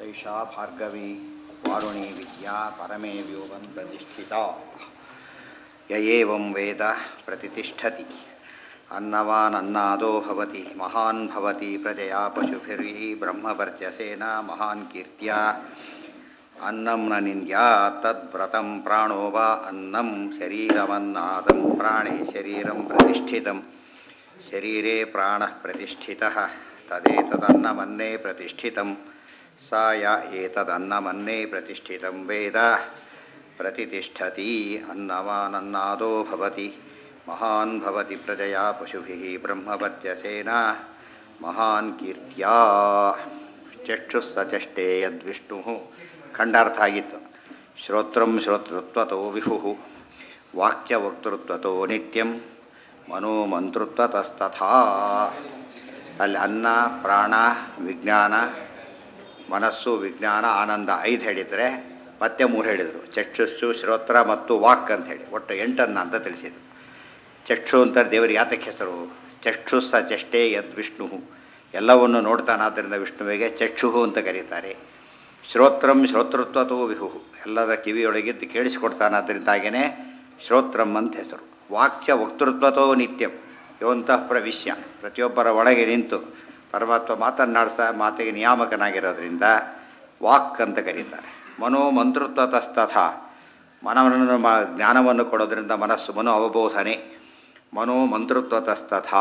ಸೈಷಾ ಭಾರ್ಗವಿ ವಾರುಣಿ ವಿದ್ಯಾ ಪರಮೇ ವ್ಯೋಮಂ ಪ್ರತಿಷ್ಠಿತಾ ಯ ಏವಂ ವೇದ ಪ್ರತಿಷ್ಠತಿ ಅನ್ನವಾನ್ ಅನ್ನಾದೋ ಭವತಿ ಮಹಾನ್ ಭವತಿ ಪ್ರಜಯಾ ಪಶುಭಿರ್ಹಿ ಬ್ರಹ್ಮವರ್ಚಸೇನ ಮಹಾನ್ ಕೀರ್ತ್ಯ ಅನ್ನಂ ನ ನಿಂದ್ಯಾ ತದ್ವ್ರತಂ ಪ್ರಾಣೋ ವಾ ಅನ್ನಂ ಶರೀರಮನ್ನಾದಂ ಪ್ರಾಣೇ ಶರೀರಂ ಪ್ರತಿಷ್ಠಿತಂ ಶರೀರೆ ಪ್ರಾಣಃ ಪ್ರತಿಷ್ಠಿತಃ ತದೇತದನ್ನಮನ್ನೇ ಪ್ರತಿಷ್ಠಿತಂ ಸ ಯ ಏತದನ್ನಮನ್ನೇ ಪ್ರತಿಷ್ಠಿತಂ ವೇದ ಪ್ರತಿಷ್ಠತಿ ಅನ್ನವಾನನ್ನಾದೋ ಭವತಿ ಮಹಾನ್ ಭವತಿ ಪ್ರಜಯಾ ಪಶುಭಿಃ ಬ್ರಹ್ಮವತ್ಯಸೇನ ಮಹಾನ್ ಕೀರ್ತ್ಯಾ ಚಕ್ಷುಃ ಸಚಷ್ಟೇ ಯದ್ವಿಷ್ಣು ಖಂಡಾರ್ಥ ಆಗಿತ್ತು ಶ್ರೋತ್ರಂ ಶ್ರೋತೃತ್ವತೋ ವಿಭು ವಾಕ್ಯ ವಕ್ತೃತ್ವತೋ ನಿತ್ಯಂ ಮನೋಮಂತೃತ್ವತಸ್ತಥಾ ಅಲ್ಲಿ ಅನ್ನ ಪ್ರಾಣ ವಿಜ್ಞಾನ ಮನಸ್ಸು ವಿಜ್ಞಾನ ಆನಂದ ಐದು ಹೇಳಿದರೆ ಮತ್ತೆ ಮೂರು ಹೇಳಿದರು ಚಕ್ಷುಸ್ಸು ಶ್ರೋತ್ರ ಮತ್ತು ವಾಕ್ ಅಂತ ಹೇಳಿ ಒಟ್ಟು ಎಂಟನ್ನ ಅಂತ ತಿಳಿಸಿದರು ಚಕ್ಷು ಅಂತ ದೇವರಿಗೆ ಯಾತಕ್ಕೆ ಹೆಸರು ಚಕ್ಷುಸ್ಸ ಚಷ್ಟೇ ಯದ್ ವಿಷ್ಣು ಎಲ್ಲವನ್ನು ನೋಡ್ತಾನಾದ್ದರಿಂದ ವಿಷ್ಣುವಿಗೆ ಚಕ್ಷುಹು ಅಂತ ಕರೀತಾರೆ ಶ್ರೋತ್ರಂ ಶ್ರೋತೃತ್ವತೋ ವಿಹು ಎಲ್ಲದರ ಕಿವಿಯೊಳಗಿದ್ದು ಕೇಳಿಸಿಕೊಡ್ತಾನಾದ್ದರಿಂದಾಗೇ ಶ್ರೋತ್ರಂ ಅಂತ ಹೆಸರು ವಾಕ್ಯ ವಕ್ತೃತ್ವತೋ ನಿತ್ಯಂ ಯೋಂತಃ ಪ್ರವಿಶ್ಯ ಪ್ರತಿಯೊಬ್ಬರ ಒಳಗೆ ನಿಂತು ಪರಮಾತ್ಮ ಮಾತನ್ನಾಡ್ತಾ ಮಾತಿಗೆ ನಿಯಾಮಕನಾಗಿರೋದ್ರಿಂದ ವಾಕ್ ಅಂತ ಕರೀತಾರೆ ಮನೋ ಮಂತೃತ್ವತಸ್ತಥ ಮನವನ್ನು ಮ ಜ್ಞಾನವನ್ನು ಕೊಡೋದ್ರಿಂದ ಮನಸ್ಸು ಮನೋ ಅವಬೋಧನೆ ಮನೋ ಮಂತೃತ್ವತಸ್ತಥ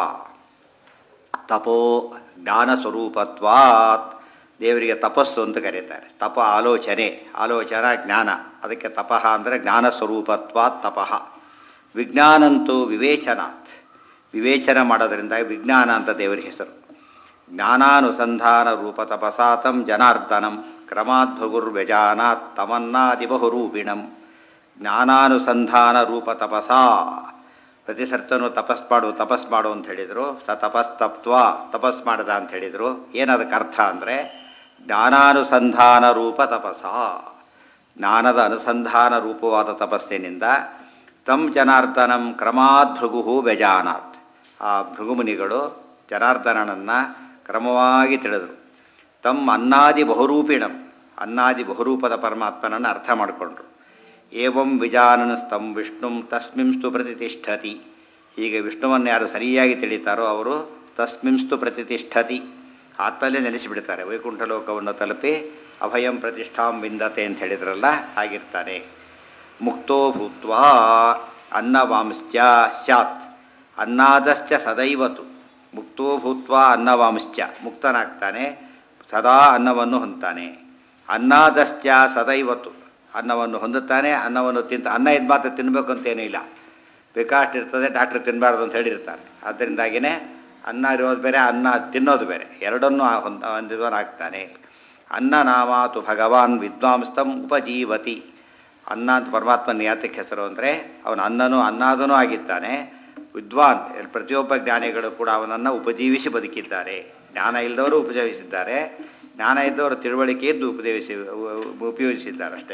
ತಪೋ ಜ್ಞಾನ ಸ್ವರೂಪತ್ವಾತ್ ದೇವರಿಗೆ ತಪಸ್ಸು ಅಂತ ಕರೀತಾರೆ ತಪ ಆಲೋಚನೆ ಆಲೋಚನಾ ಜ್ಞಾನ ಅದಕ್ಕೆ ತಪಃ ಅಂದರೆ ಜ್ಞಾನ ಸ್ವರೂಪತ್ವಾತ್ ತಪಃ ವಿಜ್ಞಾನಂತೂ ವಿವೇಚನಾತ್ ವಿವೇಚನ ಮಾಡೋದ್ರಿಂದ ವಿಜ್ಞಾನ ಅಂತ ದೇವರ ಹೆಸರು ಜ್ಞಾನಾನುಸಂಧಾನ ರೂಪ ತಪಸಾತಂ ಜನಾರ್ದನಂ ಕ್ರಮಾತ್ ಭಗುರ್ವ್ಯಜಾನಾತ್ ತಮನ್ನಾದಿ ಬಹುರೂಪಿಣಂ ಜ್ಞಾನಾನುಸಂಧಾನ ರೂಪ ತಪಸಾ ಪ್ರತಿ ಸರ್ತನು ತಪಸ್ ಮಾಡು ತಪಸ್ ಮಾಡು ಅಂತ ಹೇಳಿದರು ಸ ತಪಸ್ ತಪ್ತ್ವ ತಪಸ್ ಮಾಡದ ಅಂತ ಹೇಳಿದರು ಏನದಕ್ಕೆ ಅರ್ಥ ಅಂದರೆ ಜ್ಞಾನಾನುಸಂಧಾನ ರೂಪ ತಪಸ ಜ್ಞಾನದ ಅನುಸಂಧಾನ ರೂಪವಾದ ತಪಸ್ಸಿನಿಂದ ತಂ ಜನಾರ್ದನಂ ಕ್ರಮಾತ್ ಭೃಗು ವ್ಯಜಾನಾತ್ ಆ ಭೃಗುಮುನಿಗಳು ಜನಾರ್ದನನನ್ನು ಕ್ರಮವಾಗಿ ತಿಳಿದರು ತಮ್ಮ ಅನ್ನಾದಿ ಬಹುರೂಪಿಣಂ ಅನ್ನಾದಿ ಬಹುರೂಪದ ಪರಮಾತ್ಮನನ್ನು ಅರ್ಥ ಮಾಡಿಕೊಂಡ್ರು ಏವಂ ವಿಜಾನನಸ್ತಂ ವಿಷ್ಣುಂ ತಸ್ಮಿಂಸ್ತು ಪ್ರತಿಷ್ಠತಿ ಹೀಗೆ ವಿಷ್ಣುವನ್ನು ಯಾರು ಸರಿಯಾಗಿ ತಿಳಿತಾರೋ ಅವರು ತಸ್ಮಿಂಸ್ತು ಪ್ರತಿಷ್ಠತಿ ಆತ್ಮಲ್ಲೇ ನೆಲೆಸಿಬಿಡ್ತಾರೆ ವೈಕುಂಠ ಲೋಕವನ್ನು ತಲುಪಿ ಅಭಯಂ ಪ್ರತಿಷ್ಠಾಂ ವಿಂದತೆ ಅಂತ ಹೇಳಿದ್ರಲ್ಲ ಹಾಗಿರ್ತಾನೆ ಮುಕ್ತೋ ಭೂತ್ವಾ ಅನ್ನವಾಂಶ್ಚ ಸ್ಯಾತ್ ಅನ್ನಾದಶ್ಚ ಸದೈವತು ಮುಕ್ತೋ ಭೂತ್ವಾ ಅನ್ನವಾಂಶ್ಚ ಮುಕ್ತನಾಗ್ತಾನೆ ಸದಾ ಅನ್ನವನ್ನು ಹೊಂದ್ತಾನೆ ಅನ್ನಾದಶ್ಚ ಸದೈವತು ಅನ್ನವನ್ನು ಹೊಂದುತ್ತಾನೆ ಅನ್ನವನ್ನು ತಿಂತ ಅನ್ನ ಇದು ಮಾತ್ರ ತಿನ್ನಬೇಕು ಅಂತೇನೂ ಇಲ್ಲ ಬೇಕಾಷ್ಟು ಇರ್ತದೆ ಡಾಕ್ಟ್ರ್ ತಿನ್ನಬಾರ್ದು ಅಂತ ಹೇಳಿರ್ತಾರೆ ಅದರಿಂದಾಗಿಯೇ ಅನ್ನ ಇರೋದು ಬೇರೆ ಅನ್ನ ತಿನ್ನೋದು ಬೇರೆ ಎರಡನ್ನೂ ಹೊಂದ ಹೊಂದಿದವನಾಗ್ತಾನೆ ಅನ್ನ ನಾಮಾತು ಭಗವಾನ್ ವಿದ್ವಾಂಸ್ತಂ ಉಪಜೀವತಿ ಅನ್ನ ಅಂತ ಪರಮಾತ್ಮನ ಯಾತಕ್ಕೆ ಹೆಸರು ಅಂದರೆ ಅವನು ಅನ್ನನೂ ಅನ್ನಾದನೂ ಆಗಿದ್ದಾನೆ ವಿದ್ವಾನ್ ಪ್ರತಿಯೊಬ್ಬ ಜ್ಞಾನಿಗಳು ಕೂಡ ಅವನನ್ನು ಉಪಜೀವಿಸಿ ಬದುಕಿದ್ದಾರೆ ಜ್ಞಾನ ಇಲ್ಲದವರು ಉಪಜೀವಿಸಿದ್ದಾರೆ ಜ್ಞಾನ ಇದ್ದವರು ತಿಳುವಳಿಕೆ ಇದ್ದು ಉಪದೇವಿಸಿ ಉಪಯೋಗಿಸಿದ್ದಾರೆ ಅಷ್ಟೇ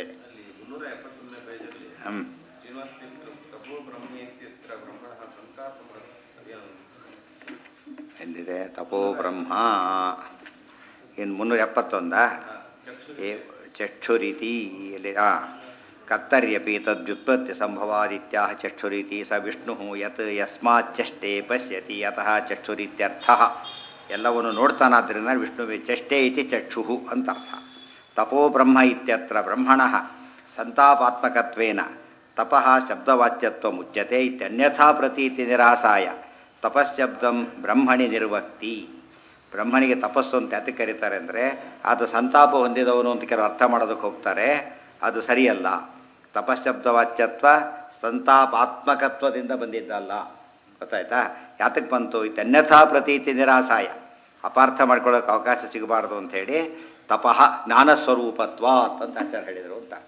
ಹ್ಞೂ ಎಂದಿದೆ ತಪೋ ಬ್ರಹ್ಮ ಇನ್ನು ಮುನ್ನೂರ ಎಪ್ಪತ್ತೊಂದ ಏ ಚಕ್ಷುರೀತಿ ಎಲ್ಲಿ ಹಾಂ ಕತ್ತರ್ಯಪಿ ತದ್ವ್ಯುತ್ಪತ್ತಿ ಸಂಭವಾದಿತ್ಯಾ ಚಕ್ಷುರೀತಿ ಸ ವಿಷ್ಣು ಯತ್ ಯಸ್ಮಾಚ್ಚಷ್ಟೇ ಪಶ್ಯತಿ ಯತಃ ಚಕ್ಷುರೀತ್ಯರ್ಥ ಎಲ್ಲವನ್ನು ನೋಡ್ತಾನಾದ್ರಿಂದ ವಿಷ್ಣುವೆ ಚಷ್ಟೇ ಇತಿ ಚಕ್ಷು ಅಂತ ಅರ್ಥ ತಪೋ ಬ್ರಹ್ಮ ಇತ್ಯತ್ರ ಬ್ರಹ್ಮಣ ಸಂತಾಪಾತ್ಮಕತ್ವೇನ ತಪಃ ಶಬ್ದವಾಚ್ಯತ್ವ ಮುಚ್ಯತೆ ಇತ್ಯನ್ಯಥಾ ಪ್ರತೀತಿ ನಿರಾಸಾಯ ತಪಶ್ಶಬ್ದಂ ಬ್ರಹ್ಮಣಿ ನಿರ್ವಕ್ತಿ ಬ್ರಹ್ಮನಿಗೆ ತಪಸ್ಸು ಅಂತ ಯಾತಕ್ಕೆ ಕರೀತಾರೆ ಅಂದರೆ ಅದು ಸಂತಾಪ ಹೊಂದಿದವನು ಅಂತ ಕೆಲವು ಅರ್ಥ ಮಾಡೋದಕ್ಕೆ ಹೋಗ್ತಾರೆ ಅದು ಸರಿಯಲ್ಲ ತಪಶ್ಶಬ್ದವಾಚ್ಯತ್ವ ಸಂತಾಪಾತ್ಮಕತ್ವದಿಂದ ಬಂದಿದ್ದಲ್ಲ ಗೊತ್ತಾಯ್ತಾ ಯಾತಕ್ಕೆ ಬಂತು ಇತ್ಯನ್ಯಥಾ ಪ್ರತೀತಿ ನಿರಾಸಾಯ ಅಪಾರ್ಥ ಮಾಡ್ಕೊಳ್ಳೋಕೆ ಅವಕಾಶ ಸಿಗಬಾರ್ದು ಅಂಥೇಳಿ ತಪಃ ಜ್ಞಾನಸ್ವರೂಪತ್ವ ಅಂತ ಆಚಾರ ಹೇಳಿದರು ಅಂತ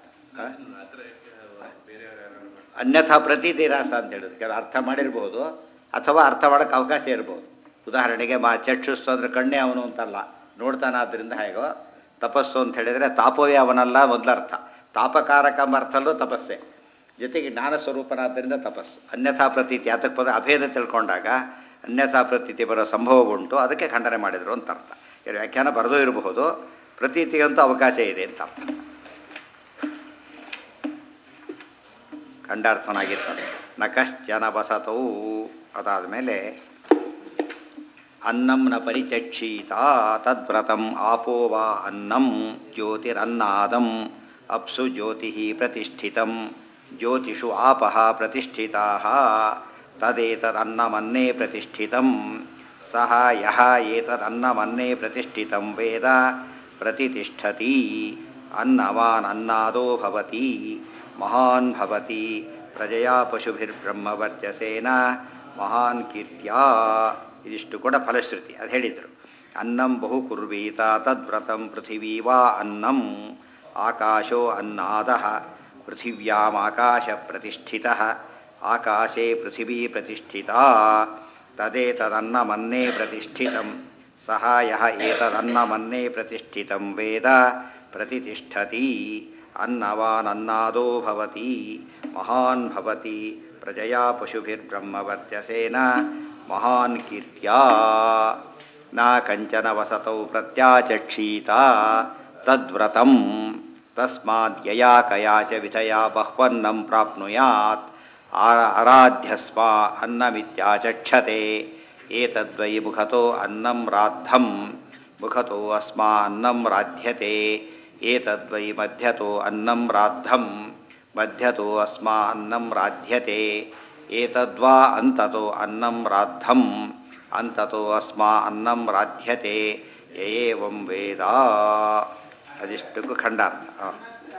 ಅನ್ಯಥಾ ಪ್ರತೀತಿ ನಿರಾಸ ಅಂತ ಹೇಳಿದ್ರು ಕೆಲವು ಅರ್ಥ ಮಾಡಿರ್ಬೋದು ಅಥವಾ ಅರ್ಥ ಮಾಡೋಕ್ಕೆ ಅವಕಾಶ ಇರ್ಬೋದು ಉದಾಹರಣೆಗೆ ಮಾ ಚಕ್ಷುಸ್ಸು ಅಂದರೆ ಕಣ್ಣೇ ಅವನು ಅಂತಲ್ಲ ನೋಡ್ತಾನಾದ್ರಿಂದ ಹೇಗೋ ತಪಸ್ಸು ಅಂತ ಹೇಳಿದರೆ ತಾಪವೇ ಅವನಲ್ಲ ಮೊದಲರ್ಥ ತಾಪಕಾರಕ ಎಂಬ ಅರ್ಥಲ್ಲೂ ತಪಸ್ಸೆ ಜೊತೆಗೆ ಜ್ಞಾನ ಸ್ವರೂಪನಾದ್ದರಿಂದ ತಪಸ್ಸು ಅನ್ಯಥಾ ಪ್ರತೀತಿ ಯಾತಕ್ಕೆ ಬಂದರೆ ಅಭೇದ ತಿಳ್ಕೊಂಡಾಗ ಅನ್ಯಥಾ ಪ್ರತೀತಿ ಬರೋ ಸಂಭವ ಉಂಟು ಅದಕ್ಕೆ ಖಂಡನೆ ಮಾಡಿದರು ಅಂತ ಅರ್ಥ ಇವ್ರ ವ್ಯಾಖ್ಯಾನ ಬರೆದೂ ಇರಬಹುದು ಪ್ರತೀತಿಗಂತೂ ಅವಕಾಶ ಇದೆ ಅಂತ ಅರ್ಥ ಖಂಡಾರ್ಥನಾಗಿರ್ತಾನೆ ನ ಕಶ್ಚನ ಬಸತೌ ಅದಾದ ಮೇಲೆ ಅನ್ನಂ ನ ಪರಿಚಕ್ಷೀತ ತದ್ವ್ರತಂ ಆಪೋ ವಾ ಅನ್ನಂ ಜ್ಯೋತಿರನ್ನಾದಂ ಅಪ್ಸು ಜ್ಯೋತಿ ಪ್ರತಿಷ್ಠಿತಂ ಜ್ಯೋತಿಷು ಆಪಃ ಪ್ರತಿಷ್ಠಿತಾಃ ತದೇತದನ್ನಮನ್ನೇ ಪ್ರತಿಷ್ಠಿತಂ ಸಹ ಯಹ ಏತದನ್ನಮನ್ನೇ ಪ್ರತಿಷ್ಠಿತಂ ವೇದ ಪ್ರತಿಷ್ಠತಿ ಅನ್ನವಾನ್ ಅನ್ನಾದೋ ಭವತಿ ಮಹಾನ್ ಭವತಿ ಪ್ರಜಯಾ ಪಶುಭಿರ್ಬ್ರಹ್ಮವರ್ಚಸೇನ ಮಹಾನ್ ಕೀರ್ತ್ಯಾ ಇದಿಷ್ಟು ಕೂಡ ಫಲಶ್ರುತಿ ಅದು ಹೇಳಿದರು ಅನ್ನಂ ಬಹು ಕುರ್ವೀತ ತದ್ವ್ರತಂ ಪೃಥಿವೀ ವಾ ಅನ್ನಂ ಆಕಾಶೋ ಅನ್ನಾದ ಪೃಥಿವ್ಯಾಮಾಕಾಶ ಪ್ರತಿಷ್ಠಿತ ಆಕಾಶೇ ಪೃಥಿವೀ ಪ್ರತಿಷ್ಠಿತಾ ತದೇತದನ್ನಮನ್ನೇ ಪ್ರತಿಷ್ಠಿತಂ ಸಹ ಯಹ ಏತದನ್ನಮನ್ನೇ ಪ್ರತಿಷ್ಠಿತಂ ವೇದ ಪ್ರತಿಷ್ಠತಿ ಅನ್ನವಾನನ್ನಾದೋ ಭವತಿ ಮಹಾನ್ ಭವತಿ ಪ್ರಜಯಾ ಪಶುಭಿರ್ಬ್ರಹ್ಮವರ್ಚಸೇನ ಮಹಾನ್ ಕೀರ್ತ್ಯಾ ನ ಕಂಚನ ವಸತೌ ಪ್ರತ್ಯಾಚಕ್ಷೀತ ತದ್ವ್ರತಂ ತಸ್ಮಾದ್ ಯಯಾ ಕಯಾ ಚ ವಿಧಯಾ ಬಹ್ವನ್ನಂ ಪ್ರಾಪ್ನುಯಾತ್ ಆ- ಅರಾಧ್ಯಸ್ಮ ಅನ್ನಮಿತ್ಯಾಚಕ್ಷತೆ ಏತದ್ವೈ ಮುಖತೋ ಅನ್ನಂ ರಾद्धಂ ಮುಖತೋ ಅಸ್ಮಾ ಅನ್ನಂ ರಾಧ್ಯತೆ ಏತದ್ವೈ ಮಧ್ಯತೋ ಅನ್ನಂ ರಾद्धಂ ಮಧ್ಯತೋ ಅಸ್ಮಾ ಅನ್ನಂ ರಾಧ್ಯತೆ ಏತದ್ವಾ ಅಂತತೋ ಅನ್ನಂ ರಾद्धಂ ಅಂತತೋ ಅಸ್ಮಾ ಅನ್ನಂ ರಾಧ್ಯತೆ ಏವಂ ವೇದ ಅದಿಷ್ಟಕ್ಕೂ ಖಂಡಾರ್ಥ ಹಾಂ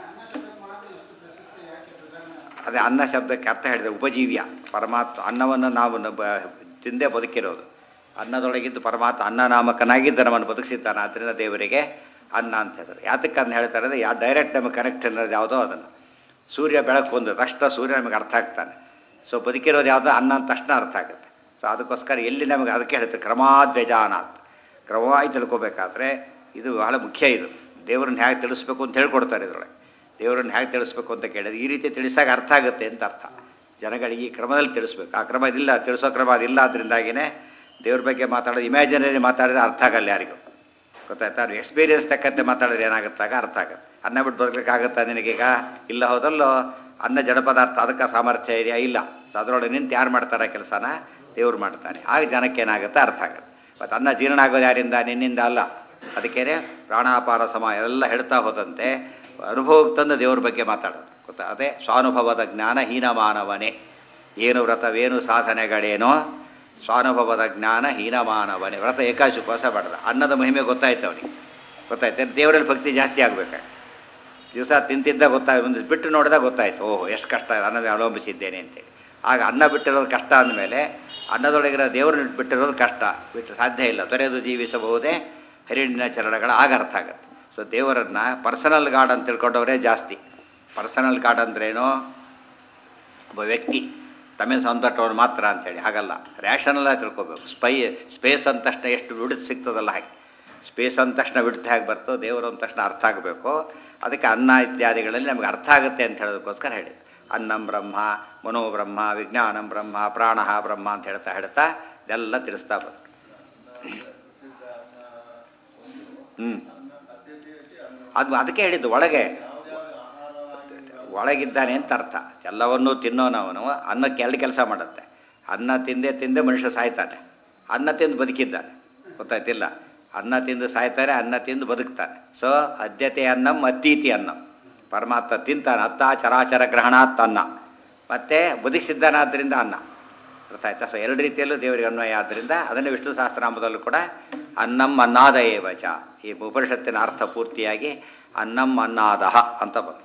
ಅದೇ ಅನ್ನ ಶಬ್ದಕ್ಕೆ ಅರ್ಥ ಹೇಳಿದೆ ಉಪಜೀವ್ಯ ಪರಮಾತ್ಮ ಅನ್ನವನ್ನು ನಾವು ನ- ಬ- ತಿಂದೇ ಬದುಕಿರೋದು ಅನ್ನದೊಳಗಿದ್ದು ಪರಮಾತ್ಮ ಅನ್ನ ನಾಮಕನಾಗಿದ್ದ ನಮ್ಮನ್ನು ಬದುಕಿಸಿದ್ದಾನೆ ಆದ್ದರಿಂದ ದೇವರಿಗೆ ಅನ್ನ ಅಂತ ಹೇಳಿದ್ರು ಯಾತಕ್ಕೆ ಅನ್ನ ಹೇಳ್ತಾರೆ ಅಂದರೆ ಯಾ ಡೈರೆಕ್ಟ್ ನಮಗೆ ಕನೆಕ್ಟ್ ಅನ್ನೋದು ಯಾವುದೋ ಅದನ್ನು ಸೂರ್ಯ ಬೆಳಕು ಒಂದು ತಕ್ಷಣ ಸೂರ್ಯ ನಮಗೆ ಅರ್ಥ ಆಗ್ತಾನೆ ಸೊ ಬದುಕಿರೋದು ಯಾವುದೋ ಅನ್ನ ಅಂತ ತಕ್ಷಣ ಅರ್ಥ ಆಗುತ್ತೆ ಸೊ ಅದಕ್ಕೋಸ್ಕರ ಎಲ್ಲಿ ನಮಗೆ ಅದಕ್ಕೆ ಹೇಳ್ತಾರೆ ಕ್ರಮಾದ್ವ್ಯಜಾನಾತ್ ಕ್ರಮವಾಗಿ ತಿಳ್ಕೊಬೇಕಾದ್ರೆ ಇದು ಬಹಳ ಮುಖ್ಯ ಇದು ದೇವ್ರನ್ನ ಹೇಗೆ ತಿಳಿಸ್ಬೇಕು ಅಂತ ಹೇಳ್ಕೊಡ್ತಾರೆ ಇದರೊಳಗೆ ದೇವರನ್ನು ಹೇಗೆ ತಿಳಿಸ್ಬೇಕು ಅಂತ ಕೇಳಿದ್ರೆ ಈ ರೀತಿ ತಿಳಿಸಾಗ ಅರ್ಥ ಆಗುತ್ತೆ ಅಂತ ಅರ್ಥ ಜನಗಳಿಗೆ ಈ ಕ್ರಮದಲ್ಲಿ ತಿಳಿಸ್ಬೇಕು ಆ ಕ್ರಮ ಇದಿಲ್ಲ ತಿಳಿಸೋ ಕ್ರಮ ಅದಿಲ್ಲ ಅದರಿಂದಾಗಿನೇ ದೇವ್ರ ಬಗ್ಗೆ ಮಾತಾಡೋದು ಇಮ್ಯಾಜಿನರಿ ಮಾತಾಡಿದ್ರೆ ಅರ್ಥ ಆಗಲ್ಲ ಯಾರಿಗೂ ಗೊತ್ತಾಯ್ತಾ ನೀವು ಎಕ್ಸ್ಪೀರಿಯನ್ಸ್ ತಕ್ಕಂತೆ ಮಾತಾಡಿದ್ರೆ ಏನಾಗುತ್ತಾಗ ಅರ್ಥ ಆಗುತ್ತೆ ಅನ್ನ ಬಿಟ್ಟು ಬದುಕಲಿಕ್ಕಾಗುತ್ತಾ ನಿನಗೀಗ ಇಲ್ಲ ಹೋದಲ್ಲೋ ಅನ್ನ ಜಡ ಪದಾರ್ಥ ಅದಕ್ಕೆ ಸಾಮರ್ಥ್ಯ ಇದೆಯಾ ಇಲ್ಲ ಸೊ ಅದರೊಳಗೆ ನಿಂತು ಯಾರು ಮಾಡ್ತಾರೆ ಕೆಲಸನ ದೇವ್ರು ಮಾಡ್ತಾನೆ ಆಗ ಜನಕ್ಕೆ ಏನಾಗುತ್ತೆ ಅರ್ಥ ಆಗುತ್ತೆ ಮತ್ತು ಅನ್ನ ಜೀರ್ಣ ಆಗೋದು ಯಾರಿಂದ ನಿನ್ನಿಂದ ಅಲ್ಲ ಅದಕ್ಕೇನೆ ಪ್ರಾಣಾಪಾರ ಸಮ ಎಲ್ಲ ಹೇಳ್ತಾ ಹೋದಂತೆ ಅನುಭವಕ್ಕೆ ತಂದು ದೇವ್ರ ಬಗ್ಗೆ ಮಾತಾಡೋದು ಗೊತ್ತಾ ಅದೇ ಸ್ವಾನುಭವದ ಜ್ಞಾನ ಹೀನ ಮಾನವನೇ ಏನು ವ್ರತವೇನು ಸಾಧನೆಗಳೇನೋ ಸ್ವಾನುಭವದ ಜ್ಞಾನ ಹೀನ ಮಾನವನೇ ವ್ರತ ಏಕಾಶಿ ಉಪವಾಸ ಮಾಡಿದ ಅನ್ನದ ಮಹಿಮೆ ಗೊತ್ತಾಯ್ತು ಅವನಿಗೆ ಗೊತ್ತಾಯ್ತು ದೇವರಲ್ಲಿ ಭಕ್ತಿ ಜಾಸ್ತಿ ಆಗಬೇಕಾಗಿ ದಿವಸ ತಿಂತಿದ್ದ ಗೊತ್ತಾಗ ಒಂದು ಬಿಟ್ಟು ನೋಡಿದಾಗ ಗೊತ್ತಾಯ್ತು ಓಹೋ ಎಷ್ಟು ಕಷ್ಟ ಇದೆ ಅನ್ನದ ಅವಲಂಬಿಸಿದ್ದೇನೆ ಅಂತೇಳಿ ಆಗ ಅನ್ನ ಬಿಟ್ಟಿರೋದು ಕಷ್ಟ ಅಂದಮೇಲೆ ಅನ್ನದೊಳಗಿರೋ ದೇವ್ರನ್ನ ಬಿಟ್ಟಿರೋದು ಕಷ್ಟ ಬಿಟ್ಟು ಸಾಧ್ಯ ಇಲ್ಲ ತೊರೆದು ಜೀವಿಸಬಹುದೇ ಹರಿಣಿನ ಚರಣಗಳ ಆಗ ಅರ್ಥ ಆಗುತ್ತೆ ಸೊ ದೇವರನ್ನು ಪರ್ಸನಲ್ ಗಾಡ್ ಅಂತ ತಿಳ್ಕೊಂಡವರೇ ಜಾಸ್ತಿ ಪರ್ಸನಲ್ ಗಾಡ್ ಅಂದ್ರೇನು ಒಬ್ಬ ವ್ಯಕ್ತಿ ತಮಿಳು ಸಂದಟ್ಟವ್ರು ಮಾತ್ರ ಅಂತೇಳಿ ಹಾಗಲ್ಲ ರ್ಯಾಷನಲ್ಲ ತಿಳ್ಕೊಬೇಕು ಸ್ಪೈ ಸ್ಪೇಸ್ ಅಂದ ತಕ್ಷಣ ಎಷ್ಟು ವಿಡುತ್ತೆ ಸಿಗ್ತದಲ್ಲ ಹಾಗೆ ಸ್ಪೇಸ್ ಅಂದ ತಕ್ಷಣ ವಿಡುತ್ತೆ ಹೇಗೆ ಬರ್ತೋ ದೇವರು ಅಂದ ತಕ್ಷಣ ಅರ್ಥ ಆಗಬೇಕು ಅದಕ್ಕೆ ಅನ್ನ ಇತ್ಯಾದಿಗಳಲ್ಲಿ ನಮಗೆ ಅರ್ಥ ಆಗುತ್ತೆ ಅಂತ ಹೇಳೋದಕ್ಕೋಸ್ಕರ ಹೇಳಿದೆ ಅನ್ನಂ ಬ್ರಹ್ಮ ಮನೋಬ್ರಹ್ಮ ವಿಜ್ಞಾನಂ ಬ್ರಹ್ಮ ಪ್ರಾಣ ಬ್ರಹ್ಮ ಅಂತ ಹೇಳ್ತಾ ಹೇಳ್ತಾ ಇದೆಲ್ಲ ತಿಳಿಸ್ತಾ ಬಂತು ಹ್ಞೂ ಅದು ಅದಕ್ಕೆ ಹೇಳಿದ್ದು ಒಳಗೆ ಒಳಗಿದ್ದಾನೆ ಅಂತ ಅರ್ಥ ಎಲ್ಲವನ್ನೂ ತಿನ್ನೋನವನು ಅನ್ನಕ್ಕೆ ಎರಡು ಕೆಲಸ ಮಾಡುತ್ತೆ ಅನ್ನ ತಿಂದೇ ತಿಂದೇ ಮನುಷ್ಯ ಸಾಯ್ತಾನೆ ಅನ್ನ ತಿಂದು ಬದುಕಿದ್ದಾನೆ ಗೊತ್ತಾಯ್ತಿಲ್ಲ ಅನ್ನ ತಿಂದು ಸಾಯ್ತಾನೆ ಅನ್ನ ತಿಂದು ಬದುಕ್ತಾನೆ ಸೊ ಅದ್ಯತೆ ಅನ್ನಂ ಅತೀತಿ ಅನ್ನಂ ಪರಮಾತ್ಮ ತಿಂತಾನೆ ಅತ್ತ ಚರಾಚರ ಗ್ರಹಣಾತ್ ಅನ್ನ ಮತ್ತೆ ಬದುಕಿಸಿದ್ದಾನಾದ್ದರಿಂದ ಅನ್ನ ಅರ್ಥ ಆಯ್ತಾ ಸೊ ಎರಡು ರೀತಿಯಲ್ಲೂ ದೇವರಿಗೆ ಅನ್ವಯ ಆದ್ದರಿಂದ ಅದನ್ನು ವಿಷ್ಣು ಸಹಸ್ರನಾಮದಲ್ಲೂ ಕೂಡ ಅನ್ನಂ ಅನ್ನಾದ ಏವಚ ಈ ಉಪನಿಷತ್ತಿನ ಅರ್ಥ ಪೂರ್ತಿಯಾಗಿ ಅನ್ನಂ ಅನ್ನಾದಹ ಅಂತ ಬಂತು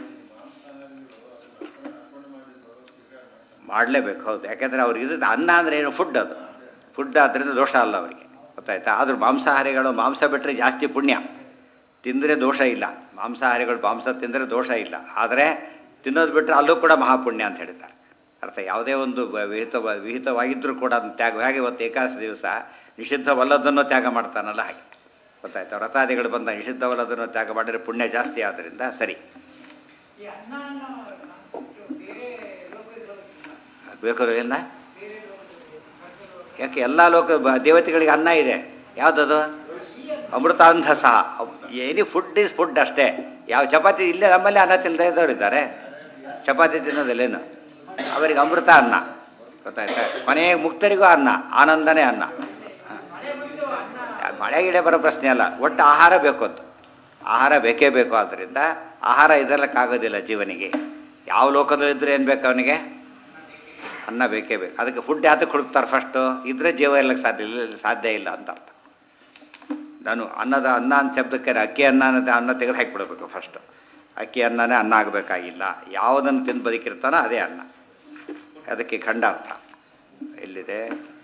ಮಾಡಲೇಬೇಕು ಹೌದು ಯಾಕೆಂದರೆ ಅವ್ರಿಗೆ ಇದು ಅನ್ನ ಅಂದರೆ ಏನು ಫುಡ್ ಅದು ಫುಡ್ ಆದ್ದರಿಂದ ದೋಷ ಅಲ್ಲ ಅವರಿಗೆ ಗೊತ್ತಾಯ್ತಾ ಆದರೂ ಮಾಂಸಾಹಾರಿಗಳು ಮಾಂಸ ಬಿಟ್ಟರೆ ಜಾಸ್ತಿ ಪುಣ್ಯ ತಿಂದರೆ ದೋಷ ಇಲ್ಲ ಮಾಂಸಾಹಾರಿಗಳು ಮಾಂಸ ತಿಂದರೆ ದೋಷ ಇಲ್ಲ ಆದರೆ ತಿನ್ನೋದು ಬಿಟ್ಟರೆ ಅಲ್ಲೂ ಕೂಡ ಮಹಾಪುಣ್ಯ ಅಂತ ಹೇಳ್ತಾರೆ ಅರ್ಥ ಯಾವುದೇ ಒಂದು ಬ- ವಿಹಿತ ವಿಹಿತವಾಗಿದ್ದರೂ ಕೂಡ ಅದನ್ನ ತ್ಯಾಗ ಹಾಗೆ ಇವತ್ತು ಏಕಾದಶಿ ದಿವಸ ನಿಷಿದ್ಧವಲ್ಲದನ್ನು ತ್ಯಾಗ ಮಾಡ್ತಾನಲ್ಲ ಹಾಗೆ ಗೊತ್ತಾಯ್ತಾ ವ್ರತಾದಿಗಳು ಬಂದ ನಿಷಿದ್ಧವಲ್ಲದನ್ನು ತ್ಯಾಗ ಮಾಡಿದರೆ ಪುಣ್ಯ ಜಾಸ್ತಿ ಆದ್ದರಿಂದ ಸರಿ ಈ ಅನ್ನನ ಬಿಟ್ಟು ಬೇರೆ ಲೋಕದೊಳಗೆ ಬೇಕಾದ್ರೆ ಏನ ಬೇರೆ ಲೋಕದೊಳಗೆ ಯಾಕೆ ಎಲ್ಲ ಲೋಕ ಬ- ದೇವತೆಗಳಿಗೆ ಅನ್ನ ಇದೆ ಯಾವುದದು ಸಿಹಿ ಅನ್ನ ಅಮೃತಾಂಧ ಸಹ ಎನಿ ಫುಡ್ ಈಸ್ ಫುಡ್ ಅಷ್ಟೇ ಯಾವ ಚಪಾತಿ ಇಲ್ಲೇ ನಮ್ಮಲ್ಲಿ ಅನ್ನ ತಿನ್ನದೇ ಇದ್ದವ್ರು ಇದ್ದಾರೆ ಚಪಾತಿ ತಿನ್ನೋದಿಲ್ಲೇನು ಅವರಿಗೆ ಅಮೃತ ಅನ್ನ ಗೊತ್ತಾಯ್ತಾ ಕೊನೆಗೆ ಮುಕ್ತರಿಗೂ ಅನ್ನ ಆನಂದನೇ ಅನ್ನ ಮಳೆ ಬಂದು ಅನ್ನ ಮಳೆ ಗಿಡ ಬರೋ ಪ್ರಶ್ನೆ ಅಲ್ಲ ಒಟ್ಟು ಆಹಾರ ಬೇಕು ಅಂತ ಆಹಾರ ಬೇಕೇ ಬೇಕು ಆದ್ದರಿಂದ ಆಹಾರ ಇದರಕ್ಕಾಗೋದಿಲ್ಲ ಜೀವನಿಗೆ ಯಾವ ಲೋಕದಲ್ಲಿದ್ದರೂ ಏನು ಬೇಕು ಅವನಿಗೆ ಅನ್ನ ಬೇಕೇ ಬೇಕು ಅದಕ್ಕೆ ಫುಡ್ ಯಾತಕ್ಕೆ ಹುಡುಕ್ತಾರೆ ಫಸ್ಟು ಇದ್ರೆ ಜೀವ ಇರ್ಲಿಕ್ಕೆ ಸಾಧ್ಯ ಇಲ್ಲ ಸಾಧ್ಯ ಇಲ್ಲ ಅಂತ ಅರ್ಥ ನಾನು ಅನ್ನದ ಅನ್ನ ಅಂತ ಶಬ್ದಕ್ಕೆ ಅಕ್ಕಿ ಅನ್ನ ಅನ್ನೋದು ಅನ್ನ ತೆಗೆದು ಹಾಕಿಬಿಡ್ಬೇಕು ಫಸ್ಟು ಅಕ್ಕಿ ಅನ್ನನೇ ಅನ್ನ ಆಗಬೇಕಾಗಿಲ್ಲ ಯಾವುದನ್ನು ತಿಂದು ಬದುಕಿರ್ತಾನೋ ಅದೇ ಅನ್ನ ಅದಕ್ಕೆ ಖಂಡಾರ್ಥ ಎಲ್ಲಿದೆ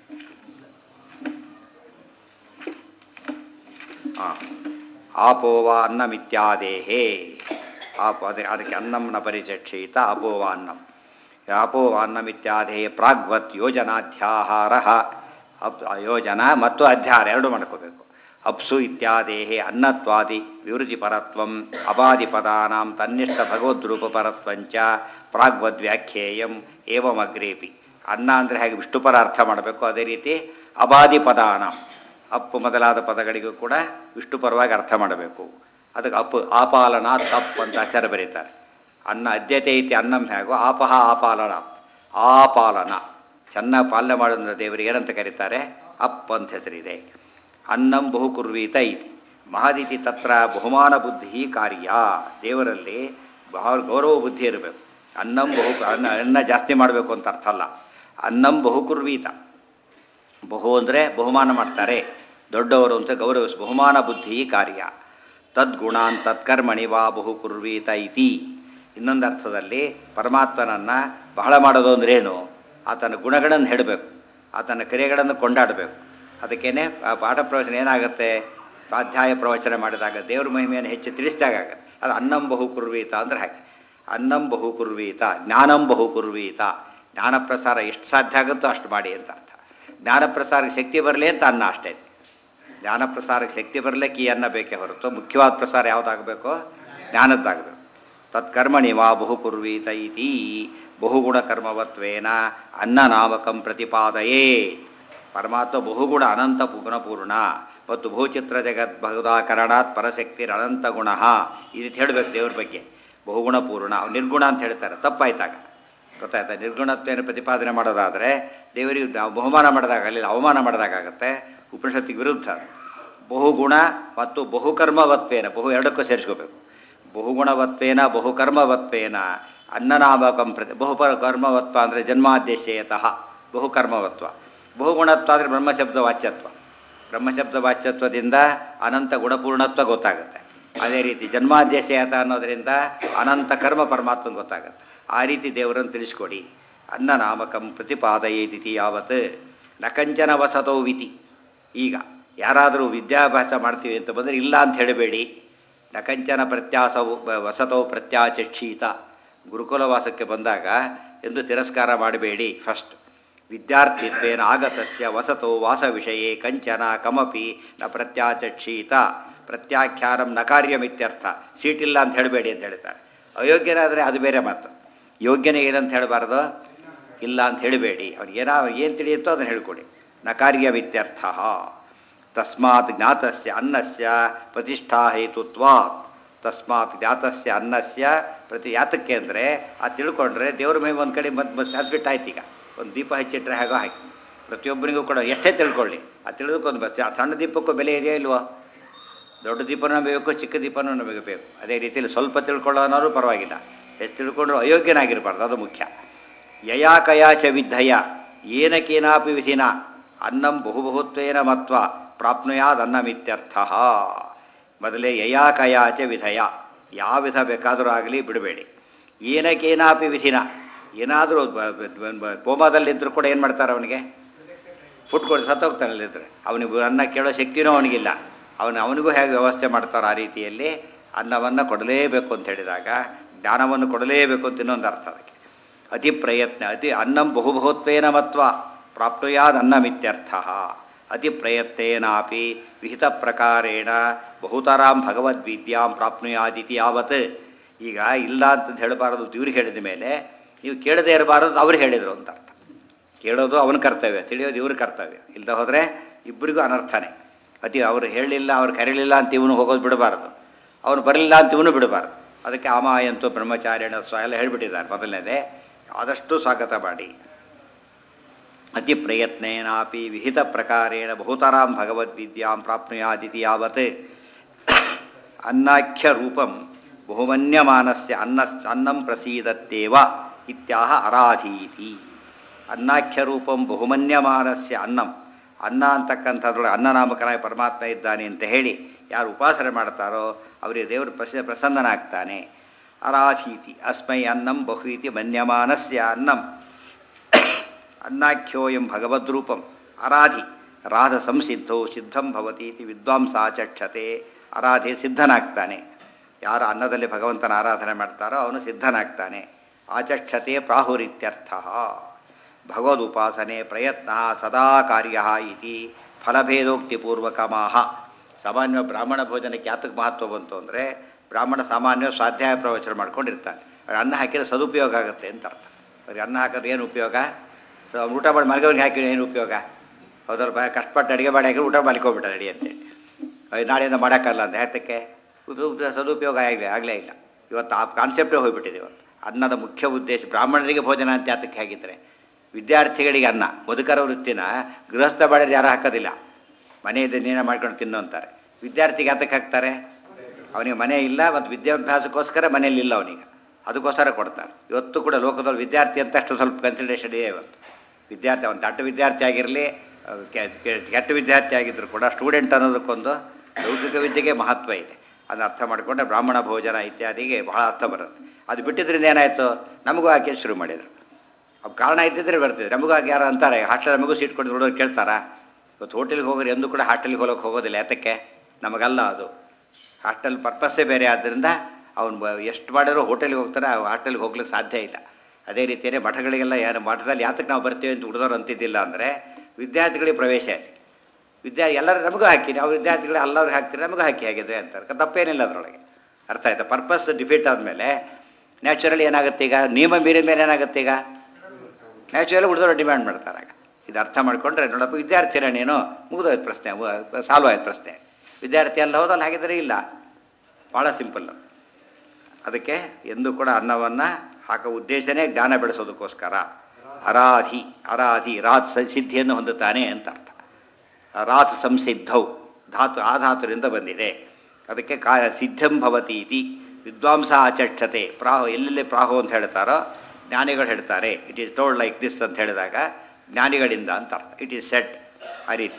ಹಾಂ ಆಪೋವ ಅನ್ನಮಿತ್ಯಾದೇಹೇ ಆಪ ಅದೇ ಅದಕ್ಕೆ ಅನ್ನಂನ ಪರಿಚಕ್ಷಿತ ಅಪೋವ ಅನ್ನಂ ಆಪೋವ ಅನ್ನಮಿತ್ಯಾದೇ ಪ್ರಾಗ್ವತ್ ಯೋಜನಾಧ್ಯಾಹಾರ ಅಪ್ ಯೋಜನ ಮತ್ತು ಅಧ್ಯಾಹಾರ ಎರಡು ಮಾಡ್ಕೋಬೇಕು ಅಪ್ಸು ಇತ್ಯಾದೇಹೇ ಅನ್ನತ್ವಾದಿ ವಿವೃತಿ ಪರತ್ವಂ ಅಪಾದಿ ಪದಾನಾಂ ತನ್ನಿಷ್ಠ ಭಗವದ್ರೂಪ ಪರತ್ವಂಚ ಪ್ರಾಗ್ವದ್ ವ್ಯಾಖ್ಯೇಯಂ ಏವಮಗ್ರೇಪಿ ಅನ್ನ ಅಂದರೆ ಹಾಗೆ ವಿಷ್ಣುಪರ ಅರ್ಥ ಮಾಡಬೇಕು ಅದೇ ರೀತಿ ಅಬಾದಿ ಪದಾನಾಂ ಅಪ್ಪು ಮೊದಲಾದ ಪದಗಳಿಗೂ ಕೂಡ ವಿಷ್ಣು ಪರವಾಗಿ ಅರ್ಥ ಮಾಡಬೇಕು ಅದಕ್ಕೆ ಅಪ್ಪು ಆಪಾಲನ ತಪ್ಪು ಅಂತ ಆಚಾರ ಬರೀತಾರೆ ಅನ್ನ ಅದ್ಯತೆ ಐತಿ ಅನ್ನಂ ಹೇಗೋ ಆಪಹ ಆಪಾಲನ ಆಪಾಲನ ಚೆನ್ನಾಗಿ ಪಾಲನೆ ಮಾಡೋದ್ರ ದೇವರಿಗೆ ಏನಂತ ಕರೀತಾರೆ ಅಪ್ ಅಂತ ಹೆಸರಿದೆ ಅನ್ನಂ ಬಹು ಕುರ್ವೀತ ಐತಿ ಮಹದಿತಿ ತತ್ರ ಬಹುಮಾನ ಬುದ್ಧಿ ಕಾರ್ಯ ದೇವರಲ್ಲಿ ಬಹಳ ಗೌರವ ಬುದ್ಧಿ ಇರಬೇಕು ಅನ್ನಂ ಬಹು ಅನ್ನ ಅನ್ನ ಜಾಸ್ತಿ ಮಾಡಬೇಕು ಅಂತ ಅರ್ಥ ಅಲ್ಲ ಅನ್ನಂ ಬಹು ಕುರ್ವೀತ ಬಹು ಅಂದರೆ ಬಹುಮಾನ ಮಾಡ್ತಾರೆ ದೊಡ್ಡವರು ಅಂತ ಗೌರವಿಸ ಬಹುಮಾನ ಬುದ್ಧಿ ಕಾರ್ಯ ತದ್ಗುಣಾನ್ ತತ್ಕರ್ಮಣಿ ವಾ ಬಹು ಕುರ್ವೀತ ಇತಿ ಇನ್ನೊಂದು ಅರ್ಥದಲ್ಲಿ ಪರಮಾತ್ಮನನ್ನು ಬಹಳ ಮಾಡೋದು ಅಂದ್ರೇನು ಆತನ ಗುಣಗಳನ್ನು ಹೇಳಬೇಕು ಆತನ ಕ್ರಿಯೆಗಳನ್ನು ಕೊಂಡಾಡಬೇಕು ಅದಕ್ಕೇನೆ ಆ ಪಾಠ ಪ್ರವಚನ ಏನಾಗುತ್ತೆ ಸ್ವಾಧ್ಯಾಯ ಪ್ರವಚನ ಮಾಡಿದಾಗ ದೇವ್ರ ಮಹಿಮೆಯನ್ನು ಹೆಚ್ಚು ತಿಳಿಸಿದಾಗ ಆಗುತ್ತೆ ಅದು ಅನ್ನಂ ಬಹು ಕುರ್ವೀತ ಅಂದ್ರೆ ಹಾಗೆ ಅನ್ನಂ ಬಹು ಕುರ್ವೀತ ಜ್ಞಾನಂ ಬಹು ಕುರ್ವೀತ ಜ್ಞಾನ ಪ್ರಸಾರ ಎಷ್ಟು ಸಾಧ್ಯ ಆಗುತ್ತೋ ಅಷ್ಟು ಮಾಡಿ ಅಂತ ಅರ್ಥ ಜ್ಞಾನ ಪ್ರಸಾರಕ್ಕೆ ಶಕ್ತಿ ಬರಲಿ ಅಂತ ಅನ್ನ ಅಷ್ಟೇ ಜ್ಞಾನ ಪ್ರಸಾರಕ್ಕೆ ಶಕ್ತಿ ಬರಲಿಕ್ಕೆ ಈ ಅನ್ನ ಬೇಕೇ ಹೊರತು ಮುಖ್ಯವಾದ ಪ್ರಸಾರ ಯಾವುದಾಗಬೇಕು ಜ್ಞಾನದ್ದಾಗಬೇಕು ತತ್ಕರ್ಮಣಿ ವಾ ಬಹು ಕುರ್ವೀತ ಇತಿ ಬಹುಗುಣ ಕರ್ಮವತ್ವೇನ ಅನ್ನನಾಮಕಂ ಪ್ರತಿಪಾದಯೇ ಪರಮಾತ್ಮ ಬಹುಗುಣ ಅನಂತ ಗುಣಪೂರ್ಣ ಮತ್ತು ಬಹುಚಿತ್ರ ಜಗತ್ ಬಹುದಾಕರಣಾತ್ ಪರಶಕ್ತಿರ್ ಅನಂತ ಗುಣ ಈ ರೀತಿ ಹೇಳಬೇಕು ದೇವ್ರ ಬಗ್ಗೆ ಬಹುಗುಣ ಪೂರ್ಣ ಅವ್ನು ನಿರ್ಗುಣ ಅಂತ ಹೇಳ್ತಾರೆ ತಪ್ಪಾಯ್ತಾಗ ಗೊತ್ತಾಯ್ತಾ ನಿರ್ಗುಣತ್ವೇನ ಪ್ರತಿಪಾದನೆ ಮಾಡೋದಾದರೆ ದೇವರಿಗೆ ನಾವು ಬಹುಮಾನ ಮಾಡಿದಾಗ ಅಲ್ಲಿ ಅವಮಾನ ಮಾಡಿದಾಗತ್ತೆ ಉಪನಿಷತ್ತಿಗೆ ವಿರುದ್ಧ ಬಹುಗುಣ ಮತ್ತು ಬಹುಕರ್ಮವತ್ವೇನ ಬಹು ಎರಡಕ್ಕೂ ಸೇರಿಸ್ಕೋಬೇಕು ಬಹುಗುಣವತ್ವೇನ ಬಹುಕರ್ಮವತ್ವೇನ ಅನ್ನನಾಮಕಂ ಪ್ರತಿ ಬಹುಪರ ಕರ್ಮವತ್ವ ಅಂದರೆ ಜನ್ಮಾದ್ಯಶಯತಃ ಬಹುಕರ್ಮವತ್ವ ಬಹುಗುಣತ್ವ ಅಂದರೆ ಬ್ರಹ್ಮಶಬ್ದ ವಾಚ್ಯತ್ವ ಬ್ರಹ್ಮಶಬ್ದ ವಾಚ್ಯತ್ವದಿಂದ ಅನಂತ ಗುಣಪೂರ್ಣತ್ವ ಗೊತ್ತಾಗುತ್ತೆ ಅದೇ ರೀತಿ ಜನ್ಮಾದ್ಯಶಯತ ಅನ್ನೋದರಿಂದ ಅನಂತ ಕರ್ಮ ಪರಮಾತ್ಮ ಗೊತ್ತಾಗುತ್ತೆ ಆ ರೀತಿ ದೇವರನ್ನು ತಿಳಿಸ್ಕೊಡಿ ಅನ್ನನಾಮಕಂ ಪ್ರತಿಪಾದಯೇದಿತಿ ಯಾವತ್ ನಕಂಚನ ವಸತೋ ವಿತಿ ಈಗ ಯಾರಾದರೂ ವಿದ್ಯಾಭ್ಯಾಸ ಮಾಡ್ತೀವಿ ಅಂತ ಬಂದರೆ ಇಲ್ಲ ಅಂತ ಹೇಳಬೇಡಿ ನಕಂಚನ ಪ್ರತ್ಯಾಸವು ವಸತೋ ಪ್ರತ್ಯಾಚಕ್ಷೀತ ಗುರುಕುಲವಾಸಕ್ಕೆ ಬಂದಾಗ ಎಂದು ತಿರಸ್ಕಾರ ಮಾಡಬೇಡಿ ಫಸ್ಟ್ ವಿದ್ಯಾರ್ಥಿತ್ವೇನ ಆಗತಸ್ಯ ವಸತೋ ವಾಸ ವಿಷಯೇ ಕಂಚನ ಕಮಪಿ ನ ಪ್ರತ್ಯಾಚಕ್ಷೀತ ಪ್ರತ್ಯಾಖ್ಯಾನಂ ನ ಕಾರ್ಯಮಿತ್ಯರ್ಥ ಸೀಟಿಲ್ಲ ಅಂತ ಹೇಳಬೇಡಿ ಅಂತ ಹೇಳ್ತಾರೆ ಅಯೋಗ್ಯನಾದರೆ ಅದು ಬೇರೆ ಮಾತು ಯೋಗ್ಯನೇ ಏನಂತ ಹೇಳಬಾರ್ದು ಇಲ್ಲ ಅಂತ ಹೇಳಬೇಡಿ ಅವ್ನಿಗೆ ಏನೋ ಏನು ತಿಳಿಯುತ್ತೋ ಅದನ್ನು ಹೇಳ್ಕೊಡಿ ನ ಕಾರ್ಯಮಿತ್ಯರ್ಥ ತಸ್ಮಾತ್ ಜ್ಞಾತಸ್ಯ ಅನ್ನಸ್ಯ ಪ್ರತಿಷ್ಠಾ ಹೇತುತ್ವಾತ್ ತಸ್ಮಾತ್ ಜ್ಞಾತಸ್ಯ ಅನ್ನಸ್ಯ ಪ್ರತಿ ಯಾತಕ್ಕೆ ಅಂದರೆ ಅದು ತಿಳ್ಕೊಂಡ್ರೆ ದೇವ್ರ ಮೇಲೆ ಒಂದು ಕಡೆ ಮತ್ತೆ ಮತ್ತೆ ಸಾಸ್ಬಿಟ್ಟು ಆಯ್ತು ಈಗ ಒಂದು ದೀಪ ಹಚ್ಚಿಟ್ರೆ ಹೇಗೋ ಹಾಕಿ ಪ್ರತಿಯೊಬ್ಬರಿಗೂ ಕೂಡ ಎಷ್ಟೇ ತಿಳ್ಕೊಳ್ಳಿ ಅದು ತಿಳಿದುಕೊಂಡು ಬಸ್ ಆ ಸಣ್ಣ ದೀಪಕ್ಕೂ ಬೆಲೆ ಇದೆಯಾ ಇಲ್ವೋ ದೊಡ್ಡ ದೀಪನೂ ಬೇಕು ಚಿಕ್ಕ ದೀಪನೂ ನಮಗೆ ಬೇಕು ಅದೇ ರೀತಿಯಲ್ಲಿ ಸ್ವಲ್ಪ ತಿಳ್ಕೊಳ್ಳೋನಾದ್ರು ಪರವಾಗಿಲ್ಲ ಎಷ್ಟು ತಿಳ್ಕೊಂಡ್ರು ಅಯೋಗ್ಯನಾಗಿರಬಾರ್ದು ಅದು ಮುಖ್ಯ ಯಯಾ ಕಯಾಚ ವಿದ್ಧಯ ಏನಕೇನಾಪಿ ವಿಧಿನ ಅನ್ನಂ ಬಹುಬಹುತ್ವೇನ ಮತ್ವ ಪ್ರಾಪ್ನುಯಾದ್ ಅನ್ನಮಿತ್ಯರ್ಥ ಮೊದಲೇ ಯಯಾ ಕಯಾಚ ವಿಧಯ ಯಾವ ವಿಧ ಬೇಕಾದರೂ ಆಗಲಿ ಬಿಡಬೇಡಿ ಏನಕೇನಾಪಿ ವಿಧಿನ ಏನಾದರೂ ಕೋಮಾದಲ್ಲಿದ್ದರೂ ಕೂಡ ಏನು ಮಾಡ್ತಾರೆ ಅವನಿಗೆ ಫುಡ್ ಕೊಡಿ ಸತ್ತೋಗ್ತಾನಲ್ಲಿದ್ದರೆ ಅವನಿಗೆ ಅನ್ನ ಕೇಳೋ ಶಕ್ತಿನೂ ಅವನಿಗಿಲ್ಲ ಅವನು ಅವನಿಗೂ ಹೇಗೆ ವ್ಯವಸ್ಥೆ ಮಾಡ್ತಾರೋ ಆ ರೀತಿಯಲ್ಲಿ ಅನ್ನವನ್ನು ಕೊಡಲೇಬೇಕು ಅಂತ ಹೇಳಿದಾಗ ಜ್ಞಾನವನ್ನು ಕೊಡಲೇಬೇಕು ಅಂತ ಇನ್ನೊಂದು ಅರ್ಥ ಅದಕ್ಕೆ ಅತಿ ಪ್ರಯತ್ನ ಅತಿ ಅನ್ನಂ ಬಹುಬಹುತ್ವೇನ ಮತ್ವ ಪ್ರಾಪ್ನುಯಾದ್ ಅನ್ನಮಿತ್ಯರ್ಥ ಅತಿ ಪ್ರಯತ್ನೇನಾಪಿ ವಿಹಿತ ಪ್ರಕಾರೇಣ ಬಹುತರಾಂ ಭಗವದ್ವಿದ್ಯಾಂ ಪ್ರಾಪ್ನುಯಾದಿತಿ ಯಾವತ್ ಈಗ ಇಲ್ಲ ಅಂತ ಹೇಳಬಾರದು ಇವ್ರಿಗೆ ಹೇಳಿದ ಮೇಲೆ ನೀವು ಕೇಳದೇ ಇರಬಾರದು ಅವ್ರು ಹೇಳಿದರು ಅಂತ ಅರ್ಥ ಕೇಳೋದು ಅವನ ಕರ್ತವ್ಯ ತಿಳಿಯೋದು ಇವ್ರ ಕರ್ತವ್ಯ ಇಲ್ಲದೆ ಹೋದರೆ ಇಬ್ಬರಿಗೂ ಅನರ್ಥನೇ ಅತಿ ಅವ್ರು ಹೇಳಲಿಲ್ಲ ಅವ್ರು ಕರೀಲಿಲ್ಲ ಅಂತ ಇವನು ಹೋಗೋದು ಬಿಡಬಾರ್ದು ಅವನು ಬರಲಿಲ್ಲ ಅಂತ ಇವನು ಬಿಡಬಾರ್ದು ಅದಕ್ಕೆ ಅಮಾಯಂತು ಬ್ರಹ್ಮಚಾರ್ಯಣ ಸ್ವ ಎಲ್ಲ ಹೇಳ್ಬಿಟ್ಟಿದ್ದಾರೆ ಮೊದಲನೇದೇ ಆದಷ್ಟು ಸ್ವಾಗತ ಮಾಡಿ ಅತಿ ಪ್ರಯತ್ನೇನಾಪಿ ವಿಹಿತ ಪ್ರಕಾರೇಣ ಬಹುತರಾಂ ಭಗವದ್ವಿದ್ಯಾಂ ಪ್ರಾಪ್ನುಯಾದಿತಿ ಯಾವತ್ ಅನ್ನಾಖ್ಯ ರೂಪಂ ಬಹುಮನ್ಯಮಾನಸ್ಯ ಅನ್ನ ಅನ್ನಂ ಪ್ರಸೀದತ್ತೇವ ಇತ್ಯಾಹ ಅರಾಧೀತಿ ಅನ್ನಾಖ್ಯ ರೂಪಂ ಬಹುಮನ್ಯಮಾನಸ್ಯ ಅನ್ನಂ ಅನ್ನ ಅಂತಕ್ಕಂಥದ್ರೊಳಗೆ ಅನ್ನನಾಮಕನಾಗಿ ಪರಮಾತ್ಮ ಇದ್ದಾನೆ ಅಂತ ಹೇಳಿ ಯಾರು ಉಪಾಸನೆ ಮಾಡ್ತಾರೋ ಅವರಿಗೆ ದೇವರು ಪ್ರಸ ಪ್ರಸನ್ನನಾಗ್ತಾನೆ ಅರಾಧೀತಿ ಅಸ್ಮೈ ಅನ್ನಂ ಬಹುರೀತಿ ಮನ್ಯಮಾನಸ್ಯ ಅನ್ನಂ ಅನ್ನಾಖ್ಯೋಯಂ ಭಗವದ್ರೂಪಂ ಅರಾಧಿ ರಾಧ ಸಂಸಿದ್ಧೋ ಸಿದ್ಧಂ ಭವತಿ ಇತಿ ವಿದ್ವಾಂಸ ಆಚಕ್ಷತೆ ಅರಾಧಿ ಸಿದ್ಧನಾಗ್ತಾನೆ ಯಾರು ಅನ್ನದಲ್ಲಿ ಭಗವಂತನ ಆರಾಧನೆ ಮಾಡ್ತಾರೋ ಅವನು ಸಿದ್ಧನಾಗ್ತಾನೆ ಆಚಕ್ಷತೆ ಪ್ರಾಹುರಿತ್ಯರ್ಥ ಭಗವದುಪಾಸನೆ ಪ್ರಯತ್ನ ಸದಾ ಕಾರ್ಯ ಇತಿ ಫಲಭೇದೋಕ್ತಿಪೂರ್ವಕಮಾಹ ಸಾಮಾನ್ಯ ಬ್ರಾಹ್ಮಣ ಭೋಜನಕ್ಕೆ ಯಾತಕ್ಕೆ ಮಹತ್ವ ಬಂತು ಅಂದರೆ ಬ್ರಾಹ್ಮಣ ಸಾಮಾನ್ಯ ಸ್ವಾಧ್ಯಾಯ ಪ್ರವಚನ ಮಾಡ್ಕೊಂಡಿರ್ತಾನೆ ಅವ್ರಿಗೆ ಅನ್ನ ಹಾಕಿದ್ರೆ ಸದುಪಯೋಗ ಆಗುತ್ತೆ ಅಂತ ಅರ್ಥ ಅವ್ರಿಗೆ ಅನ್ನ ಹಾಕಿದ್ರೆ ಏನು ಉಪಯೋಗ ಸೊ ಅವ್ನು ಊಟ ಮಾಡಿ ಮಲಗೋರಿಗೆ ಹಾಕಿದ್ರೆ ಏನು ಉಪಯೋಗ ಹೌದಲ್ಲ ಬ ಕಷ್ಟಪಟ್ಟು ಅಡುಗೆ ಮಾಡಿ ಹಾಕಿದ್ರೆ ಊಟ ಮಾಡ್ಕೊಬಿಟ್ಟ ನಡಿ ಅಂತೇಳಿ ಅಯ್ಯೋ ನಾಳೆಯಿಂದ ಮಾಡೋಕ್ಕಲ್ಲ ಅಂತ ಯಾತಕ್ಕೆ ಉಪ- ಉಪ- ಸದುಪಯೋಗ ಆಗಲೇ ಆಗಲೇ ಇಲ್ಲ ಇವತ್ತು ಆ ಕಾನ್ಸೆಪ್ಟೇ ಹೋಗ್ಬಿಟ್ಟಿದೆ ಇವತ್ತು ಅನ್ನದ ಮುಖ್ಯ ಉದ್ದೇಶ ಬ್ರಾಹ್ಮಣರಿಗೆ ಭೋಜನ ಅಂತ ಯಾತಕ್ಕೆ ಹಾಗಿದ್ರೆ ವಿದ್ಯಾರ್ಥಿಗಳಿಗೆ ಅನ್ನ ಬದುಕರ ವೃತ್ತಿನ ಗೃಹಸ್ಥ ಬಾಡಿದ್ರೆ ಯಾರು ಹಾಕೋದಿಲ್ಲ ಮನೆಯಿಂದ ನೇನ ಮಾಡ್ಕೊಂಡು ತಿನ್ನು ಅಂತಾರೆ ವಿದ್ಯಾರ್ಥಿಗೆ ಯಾತಕ್ಕೆ ಹಾಕ್ತಾರೆ ಅವನಿಗೆ ಮನೆ ಇಲ್ಲ ಮತ್ತು ವಿದ್ಯಾಭ್ಯಾಸಕ್ಕೋಸ್ಕರ ಮನೆಯಲ್ಲಿ ಇಲ್ಲ ಅವನಿಗೆ ಅದಕ್ಕೋಸ್ಕರ ಕೊಡ್ತಾರೆ ಇವತ್ತು ಕೂಡ ಲೋಕದಲ್ಲಿ ವಿದ್ಯಾರ್ಥಿ ಅಂತ ಅಷ್ಟು ಸ್ವಲ್ಪ ಕನ್ಸಿಡರೇಷನ್ ಇದೆ ಇವತ್ತು ವಿದ್ಯಾರ್ಥಿ ಅವನು ದಟ್ಟ ವಿದ್ಯಾರ್ಥಿ ಆಗಿರಲಿ ಕೆಟ್ಟ ವಿದ್ಯಾರ್ಥಿ ಆಗಿದ್ರು ಕೂಡ ಸ್ಟೂಡೆಂಟ್ ಅನ್ನೋದಕ್ಕೊಂದು ಲೌಕಿಕ ವಿದ್ಯೆಗೆ ಮಹತ್ವ ಇದೆ ಅದನ್ನ ಅರ್ಥ ಮಾಡಿಕೊಂಡ್ರೆ ಬ್ರಾಹ್ಮಣ ಭೋಜನ ಇತ್ಯಾದಿಗೆ ಬಹಳ ಅರ್ಥ ಬರುತ್ತೆ ಅದು ಬಿಟ್ಟಿದ್ರಿಂದ ಏನಾಯಿತು ನಮಗೂ ಹಾಕಿ ಶುರು ಮಾಡಿದರು ಅವು ಕಾರಣ ಇದ್ದಿದ್ರೆ ಬರ್ತಿದ್ರು ನಮಗೂ ಹಾಗೆ ಯಾರು ಅಂತಾರೆ ಹಾಸ್ಟೆಲ್ ನಮಗೂ ಸೀಟ್ ಕೊಟ್ಟು ಹುಡುಗರು ಕೇಳ್ತಾರಾ ಇವತ್ತು ಹೋಟೆಲ್ಗೆ ಹೋಗೋರು ಎಂದೂ ಕೂಡ ಹಾಸ್ಟೆಲ್ಗೆ ಹೋಗೋಕೆ ಹೋಗೋದಿಲ್ಲ ಯಾತಕ್ಕೆ ನಮಗಲ್ಲ ಅದು ಹಾಸ್ಟೆಲ್ ಪರ್ಪಸ್ಸೇ ಬೇರೆ ಆದ್ದರಿಂದ ಅವನು ಎಷ್ಟು ಮಾಡಿದ್ರು ಹೋಟೆಲ್ಗೆ ಹೋಗ್ತಾನೆ ಹಾಸ್ಟೆಲ್ಗೆ ಹೋಗ್ಲಿಕ್ಕೆ ಸಾಧ್ಯ ಇಲ್ಲ ಅದೇ ರೀತಿಯೇ ಮಠಗಳಿಗೆಲ್ಲ ಯಾರು ಮಠದಲ್ಲಿ ಯಾತಕ್ಕೆ ನಾವು ಬರ್ತೀವಿ ಅಂತ ಹುಡುಗರು ಅಂತಿದ್ದಿಲ್ಲ ಅಂದರೆ ವಿದ್ಯಾರ್ಥಿಗಳಿಗೆ ಪ್ರವೇಶ ಇದೆ ವಿದ್ಯಾ ಎಲ್ಲರೂ ನಮಗೂ ಹಾಕಿ ನಾವು ವಿದ್ಯಾರ್ಥಿಗಳು ಎಲ್ಲರಿಗೂ ಹಾಕ್ತೀರಿ ನಮಗೂ ಹಾಕಿ ಆಗಿದೆ ಅಂತಾರೆ ತಪ್ಪೇನಿಲ್ಲ ಅದರೊಳಗೆ ಅರ್ಥ ಆಯ್ತಾ ಪರ್ಪಸ್ ಡಿಫೀಟ್ ಆದಮೇಲೆ ನ್ಯಾಚುರಲಿ ಏನಾಗುತ್ತೆ ಈಗ ನಿಯಮ ಮೀರಿದ ಮೇಲೆ ಏನಾಗುತ್ತೆ ಈಗ ನ್ಯಾಚುರಲಿ ಉಳಿದವರು ಡಿಮ್ಯಾಂಡ್ ಮಾಡ್ತಾರೆ ಆಗ ಇದು ಅರ್ಥ ಮಾಡಿಕೊಂಡ್ರೆ ನೋಡಪ್ಪ ವಿದ್ಯಾರ್ಥಿನ ನೀನು ಮುಗಿದೋಯ್ತು ಪ್ರಶ್ನೆ ಸಾಲ್ವ್ ಆಯ್ತು ಪ್ರಶ್ನೆ ವಿದ್ಯಾರ್ಥಿ ಅಲ್ಲ ಹೌದಲ್ಲ ಹಾಗಿದ್ರೆ ಇಲ್ಲ ಭಾಳ ಸಿಂಪಲ್ ಅದಕ್ಕೆ ಎಂದೂ ಕೂಡ ಅನ್ನವನ್ನು ಹಾಕೋ ಉದ್ದೇಶನೇ ಜ್ಞಾನ ಬೆಳೆಸೋದಕ್ಕೋಸ್ಕರ ಅರಾಧಿ ಅರಾಧಿ ರಾತ್ ಸ- ಸಿದ್ಧಿಯನ್ನು ಹೊಂದುತ್ತಾನೆ ಅಂತ ಅರ್ಥ ರಾತ್ ಸಂಸಿದ್ಧೌ ಧಾತು ಆ ಧಾತುರಿಂದ ಬಂದಿದೆ ಅದಕ್ಕೆ ಕಾ ಸಿದ್ಧಂ ಭವತಿ ಇತಿ ವಿದ್ವಾಂಸ ಆಚಕ್ಷತೆ ಪ್ರಾಹು ಎಲ್ಲೆಲ್ಲಿ ಪ್ರಾಹು ಅಂತ ಹೇಳ್ತಾರೋ ಜ್ಞಾನಿಗಳು ಹೇಳ್ತಾರೆ it is told like this ಅಂತ ಹೇಳಿದಾಗ ಜ್ಞಾನಿಗಳಿಂದ ಅಂತ ಅರ್ಥ ಇಟ್ ಈಸ್ ಸೆಟ್ ಆ ರೀತಿ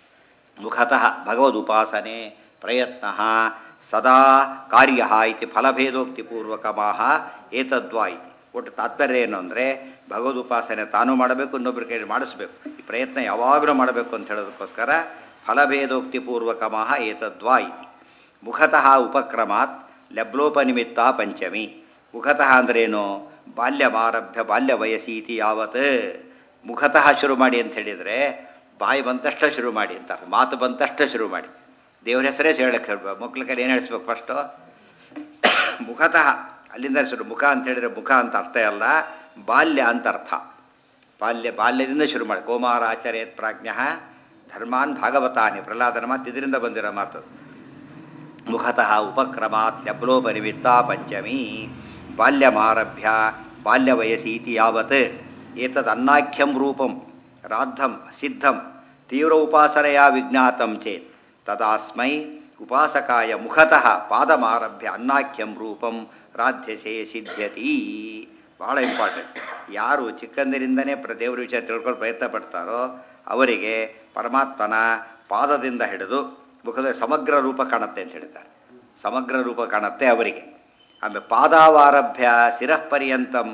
ಮುಖತಃ ಭಗವದುಪಾಸನೆ ಪ್ರಯತ್ನ ಸದಾ ಕಾರ್ಯ ಇತಿ ಫಲಭೇದೋಕ್ತಿಪೂರ್ವಕಮಾಹ ಏತದ್ವಾ ಇತಿ ಒಟ್ಟು ತಾತ್ಪರ್ಯ ಏನು ಅಂದರೆ ಭಗವದುಪಾಸನೆ ತಾನು ಮಾಡಬೇಕು ಇನ್ನೊಬ್ಬರ ಕೈ ಮಾಡಿಸ್ಬೇಕು ಈ ಪ್ರಯತ್ನ ಯಾವಾಗಲೂ ಮಾಡಬೇಕು ಅಂತ ಹೇಳೋದಕ್ಕೋಸ್ಕರ ಫಲಭೇದೋಕ್ತಿಪೂರ್ವಕಮಾಹ ಏತದ್ವಾ ಇತಿ ಮುಖತಃ ಉಪಕ್ರಮಾತ್ ಲಬ್ಲೋಪನಿಮಿತ್ತ ಪಂಚಮಿ ಮುಖತಃ ಅಂದ್ರೇನು ಬಾಲ್ಯಮಾರಭ್ಯ ಬಾಲ್ಯ ವಯಸ್ಸಿ ಇತಿ ಯಾವತ್ ಮುಖತಃ ಶುರು ಮಾಡಿ ಅಂತ ಹೇಳಿದರೆ ಬಾಯಿ ಬಂತಷ್ಟ ಶುರು ಮಾಡಿ ಅಂತ ಮಾತು ಬಂತಷ್ಟ ಶುರು ಮಾಡಿ ದೇವ್ರ ಹೆಸರೇ ಹೇಳಕ್ಕೆ ಹೇಳ್ಬೇಕು ಮಕ್ಳ ಕೈಲಿ ಏನು ಹೇಳಿಸ್ಬೇಕು ಫಸ್ಟು ಮುಖತಃ ಅಲ್ಲಿಂದ ಶುರು ಮುಖ ಅಂತ ಹೇಳಿದರೆ ಮುಖ ಅಂತ ಅರ್ಥ ಅಲ್ಲ ಬಾಲ್ಯ ಅಂತ ಅರ್ಥ ಬಾಲ್ಯ ಬಾಲ್ಯದಿಂದ ಶುರು ಮಾಡಿ ಕೋಮಾರ ಆಚಾರ್ಯತ್ ಪ್ರಾಜ್ಞ ಧರ್ಮಾನ್ ಭಾಗವತಾನಿ ಪ್ರಹ್ಲಾದನ ಮಾತು ಇದರಿಂದ ಬಂದಿರೋ ಮಾತು ಮುಖತಃ ಉಪಕ್ರಮಾತ್ ಲಬ್ಲೋಪರಿಮಿತ್ತ ಪಂಚಮಿ ಬಾಲ್ಯಮಾರಭ್ಯ ಬಾಲ್ಯವಯಸೀತಿ ಯಾವತ್ ಏತದ್ ಅನ್ನಾಖ್ಯಂ ರೂಪಂ ರಾಧಂ ಸಿದ್ಧಂ ತೀವ್ರ ಉಪಾಸನೆಯ ವಿಜ್ಞಾತಂ ಚೇತ್ ತದಾಸ್ಮೈ ಉಪಾಸಕಾಯ ಮುಖತಃ ಪಾದಮಾರಭ್ಯ ಅನ್ನಾಖ್ಯಂ ರೂಪಂ ರಾಧ್ಯಸೆ ಸಿದ್ಧ್ಯತಿ ಭಾಳ ಇಂಪಾರ್ಟೆಂಟ್ ಯಾರು ಚಿಕ್ಕಂದಿನಿಂದನೇ ಪ್ರ ದೇವರ ವಿಷಯ ತಿಳ್ಕೊಂಡು ಪ್ರಯತ್ನ ಪಡ್ತಾರೋ ಅವರಿಗೆ ಪರಮಾತ್ಮನ ಪಾದದಿಂದ ಹಿಡಿದು ಮುಖದ ಸಮಗ್ರ ರೂಪ ಕಾಣುತ್ತೆ ಅಂತ ಹೇಳ್ತಾರೆ ಸಮಗ್ರ ರೂಪ ಕಾಣುತ್ತೆ ಅವರಿಗೆ ಆಮೇಲೆ ಪಾದಾವಾರಭ್ಯ ಶಿರಃ ಪರ್ಯಂತಂ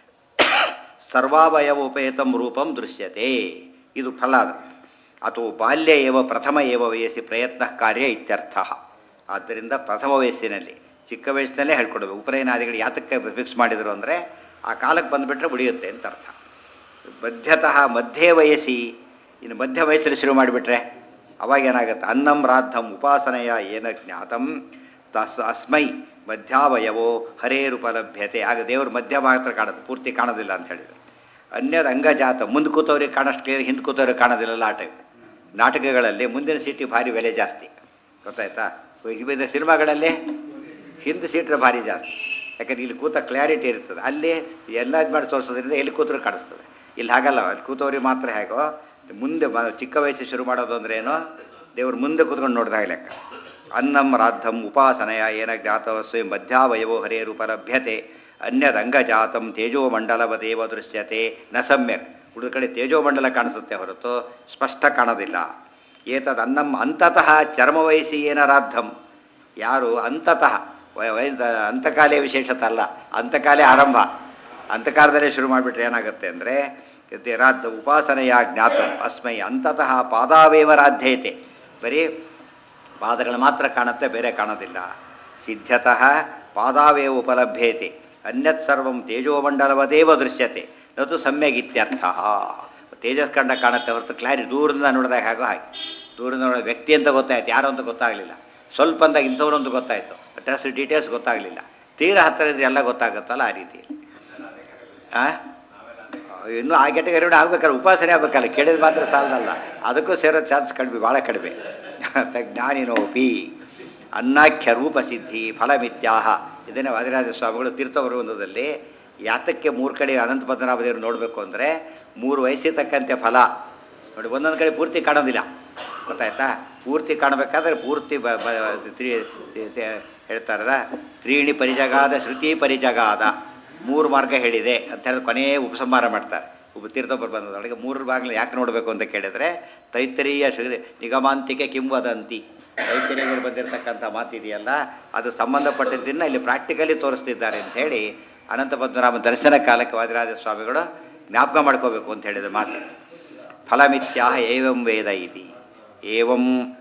ಸರ್ವಾವಯವೋಪೇತಂ ರೂಪಂ ದೃಶ್ಯತೆ ಇದು ಫಲ ಅದು ಅಥವಾ ಬಾಲ್ಯ ಏವ ಪ್ರಥಮ ಏವ ವಯಸ್ಸಿ ಪ್ರಯತ್ನ ಕಾರ್ಯ ಇತ್ಯರ್ಥ ಆದ್ದರಿಂದ ಪ್ರಥಮ ವಯಸ್ಸಿನಲ್ಲಿ ಚಿಕ್ಕ ವಯಸ್ಸಿನಲ್ಲೇ ಹೇಳ್ಕೊಡ್ಬೇಕು ಉಪನಯನಾದಿಗಳು ಯಾತಕ್ಕೆ ಫಿಕ್ಸ್ ಮಾಡಿದರು ಅಂದರೆ ಆ ಕಾಲಕ್ಕೆ ಬಂದುಬಿಟ್ರೆ ಉಳಿಯುತ್ತೆ ಅಂತ ಅರ್ಥ ಮಧ್ಯತಃ ಮಧ್ಯೆ ವಯಸ್ಸಿ ಇನ್ನು ಮಧ್ಯ ವಯಸ್ಸಲ್ಲಿ ಶುರು ಮಾಡಿಬಿಟ್ರೆ ಅವಾಗ ಏನಾಗುತ್ತೆ ಅನ್ನಂ ರಾಧಂ ಉಪಾಸನೆಯ ಏನ ಜ್ಞಾತಂ ತಸ್ ಅಸ್ಮೈ ಮಧ್ಯಾವಯವೋ ಹರೇರುಪಲಭ್ಯತೆ ಆಗ ದೇವರು ಮಧ್ಯ ಮಾತ್ರ ಕಾಣುತ್ತೆ ಪೂರ್ತಿ ಕಾಣೋದಿಲ್ಲ ಅಂತ ಹೇಳಿದ್ರು ಅನ್ಯದ ಅಂಗಜಾತ ಮುಂದೆ ಕೂತವ್ರಿಗೆ ಕಾಣಷ್ಟು ಕ್ಲಿಯರ್ ಹಿಂದೆ ಕೂತವ್ರಿಗೆ ಕಾಣೋದಿಲ್ಲಲ್ಲ ಆ ಟೈಮ್ ನಾಟಕಗಳಲ್ಲಿ ಮುಂದಿನ ಸೀಟಿಗೆ ಭಾರಿ ಬೆಲೆ ಜಾಸ್ತಿ ಗೊತ್ತಾಯ್ತಾ ಇವಿದ ಸಿನಿಮಾಗಳಲ್ಲಿ ಹಿಂದೆ ಸೀಟ್ರೆ ಭಾರಿ ಜಾಸ್ತಿ ಯಾಕಂದ್ರೆ ಇಲ್ಲಿ ಕೂತ ಕ್ಲಾರಿಟಿ ಇರ್ತದೆ ಅಲ್ಲಿ ಎಲ್ಲ ಇದು ಮಾಡಿ ತೋರಿಸೋದ್ರಿಂದ ಎಲ್ಲಿ ಕೂತ್ರು ಕಾಣಿಸ್ತದೆ ಇಲ್ಲಿ ಹಾಗಲ್ಲ ಅಲ್ಲಿ ಕೂತವ್ರಿಗೆ ಮಾತ್ರ ಹೇಗೋ ಮುಂದೆ ಮ- ಚಿಕ್ಕ ವಯಸ್ಸು ಶುರು ಮಾಡೋದು ಅಂದ್ರೆ ಏನು ದೇವ್ರು ಮುಂದೆ ಕೂತ್ಕೊಂಡು ನೋಡಿದಾಗ ಲೆಕ್ಕ ಅನ್ನಂ ರಾಧಂ ಉಪಾಸನೆಯ ಏನ ಜ್ಞಾತವಸ್ಸು ಮಧ್ಯಾವಯವೋ ಹರೇರುಪಲಭ್ಯತೆ ಅನ್ಯದಂಗಜಾತಂ ತೇಜೋಮಂಡಲವದೇವ ದೃಶ್ಯತೆ ನ ಸಮ್ಯಕ್ ಉಳಿದ ಕಡೆ ತೇಜೋಮಂಡಲ ಕಾಣಿಸುತ್ತೆ ಹೊರತು ಸ್ಪಷ್ಟ ಕಾಣೋದಿಲ್ಲ ಏತದ್ ಅನ್ನಂ ಅಂತತಃ ಚರ್ಮ ವಯಸ್ಸಿ ಏನಾರಾಧಂ ಯಾರು ಅಂತತಃ ವಯ ವಯ- ಅಂತಕಾಲೇ ವಿಶೇಷತ ಅಲ್ಲ ಅಂತಕಾಲೇ ಆರಂಭ ಅಂತಕಾಲದಲ್ಲೇ ಶುರು ಮಾಡಿಬಿಟ್ರೆ ಏನಾಗುತ್ತೆ ಅಂದರೆ ರಾಧ ಉಪಾಸನೆಯ ಜ್ಞಾತ ಅಸ್ಮೈ ಅಂತತಃ ಪಾದಾವೇವ ರಾಧ್ಯತೆ ಬರೀ ಪಾದಗಳು ಮಾತ್ರ ಕಾಣುತ್ತೆ ಬೇರೆ ಕಾಣೋದಿಲ್ಲ ಸಿದ್ಧತಃ ಪಾದಾವೇವ ಉಪಲಭ್ಯತೆ ಅನ್ಯತ್ ಸರ್ವಂ ತೇಜೋಮಂಡಲವದೇವ ದೃಶ್ಯತೆ ನತು ಸಮ್ಯಕ್ ಇತ್ಯರ್ಥ ತೇಜಸ್ ಕಂಡ ಕಾಣುತ್ತೆ ಹೊರತು ಕ್ಲಾರಿ ದೂರದಿಂದ ನೋಡಿದಾಗ ಹೇಗೋ ಹಾಗೆ ದೂರದಿಂದ ನೋಡಿದ ವ್ಯಕ್ತಿ ಅಂತ ಗೊತ್ತಾಯ್ತು ಯಾರು ಅಂತ ಗೊತ್ತಾಗಲಿಲ್ಲ ಸ್ವಲ್ಪ ಅಂದಾಗ ಇಂಥವ್ರು ಅಂತ ಗೊತ್ತಾಯಿತು ಡ್ರೆಸ್ ಡೀಟೇಲ್ಸ್ ಗೊತ್ತಾಗಲಿಲ್ಲ ತೀರಾ ಹತ್ತಿರ ಇದ್ರೆ ಎಲ್ಲ ಗೊತ್ತಾಗುತ್ತಲ್ಲ ಆ ರೀತಿಯಲ್ಲಿ ಆ? ಇನ್ನೂ ಆ ಕೆಟಗರಿ ಆಗ್ಬೇಕಾದ್ರೆ ಉಪಾಸನೆ ಆಗ್ಬೇಕಲ್ಲ ಕೇಳಿದ ಮಾತ್ರ ಸಾಲದಲ್ಲ ಅದಕ್ಕೂ ಸೇರೋ ಚಾನ್ಸ್ ಕಡಿಮೆ ಭಾಳ ಕಡಿಮೆ ಜ್ಞಾನಿನೋಪಿ ಅನ್ನಾಖ್ಯ ರೂಪ ಸಿದ್ಧಿ ಫಲಮಿತ್ಯಾಹ ಇದನ್ನೇ ವಾದಿರಾಜ ಸ್ವಾಮಿಗಳು ತೀರ್ಥವೃಂದದಲ್ಲಿ ಯಾತಕ್ಕೆ ಮೂರು ಕಡೆ ಅನಂತ ಪದ್ಮನಾಭದೇವರು ನೋಡಬೇಕು ಅಂದರೆ ಮೂರು ವಯಸ್ಸಿಗೆ ತಕ್ಕಂತೆ ಫಲ ನೋಡಿ ಒಂದೊಂದು ಕಡೆ ಪೂರ್ತಿ ಕಾಣೋದಿಲ್ಲ ಗೊತ್ತಾಯ್ತಾ ಪೂರ್ತಿ ಕಾಣಬೇಕಾದ್ರೆ ಪೂರ್ತಿ ಬ ಬ ತ್ರಿ ತಿ- ತಿ- ಹೇಳ್ತಾರಲ್ಲ ತ್ರೀಣಿ ಪರಿಜಗಾದ ಶ್ರುತಿ ಪರಿಜಗಾದ ಮೂರು ಮಾರ್ಗ ಹೇಳಿದೆ ಅಂತ ಹೇಳಿದ್ರೆ ಕೊನೆಯೇ ಉಪಸಂಹಾರ ಮಾಡ್ತಾರೆ ಉಪ ತೀರ್ಥೊಬ್ಬರು ಬಂದದೊಳಗೆ ಮೂರು ಭಾಗಗಳು ಯಾಕೆ ನೋಡಬೇಕು ಅಂತ ಕೇಳಿದರೆ ತೈತರೀಯ ಶ್ರೀ ನಿಗಮಾಂತಿಕೆ ಕಿಂವದಂತಿ ತೈತರೀಯರು ಬಂದಿರತಕ್ಕಂಥ ಮಾತಿದೆಯಲ್ಲ ಅದು ಸಂಬಂಧಪಟ್ಟಿದ್ದನ್ನು ಇಲ್ಲಿ ಪ್ರಾಕ್ಟಿಕಲಿ ತೋರಿಸ್ತಿದ್ದಾರೆ ಅಂತ ಹೇಳಿ ಅನಂತ ಪದ್ಮನಾಭ ದರ್ಶನ ಕಾಲಕ್ಕೆ ವಾದಿರಾಜ ಸ್ವಾಮಿಗಳು ಜ್ಞಾಪಕ ಮಾಡ್ಕೋಬೇಕು ಅಂತ ಹೇಳಿದ ಮಾತು ಫಲಮಿತ್ಯಾಹ ಏವಂ ವೇದ ಇತಿ ಏವಂ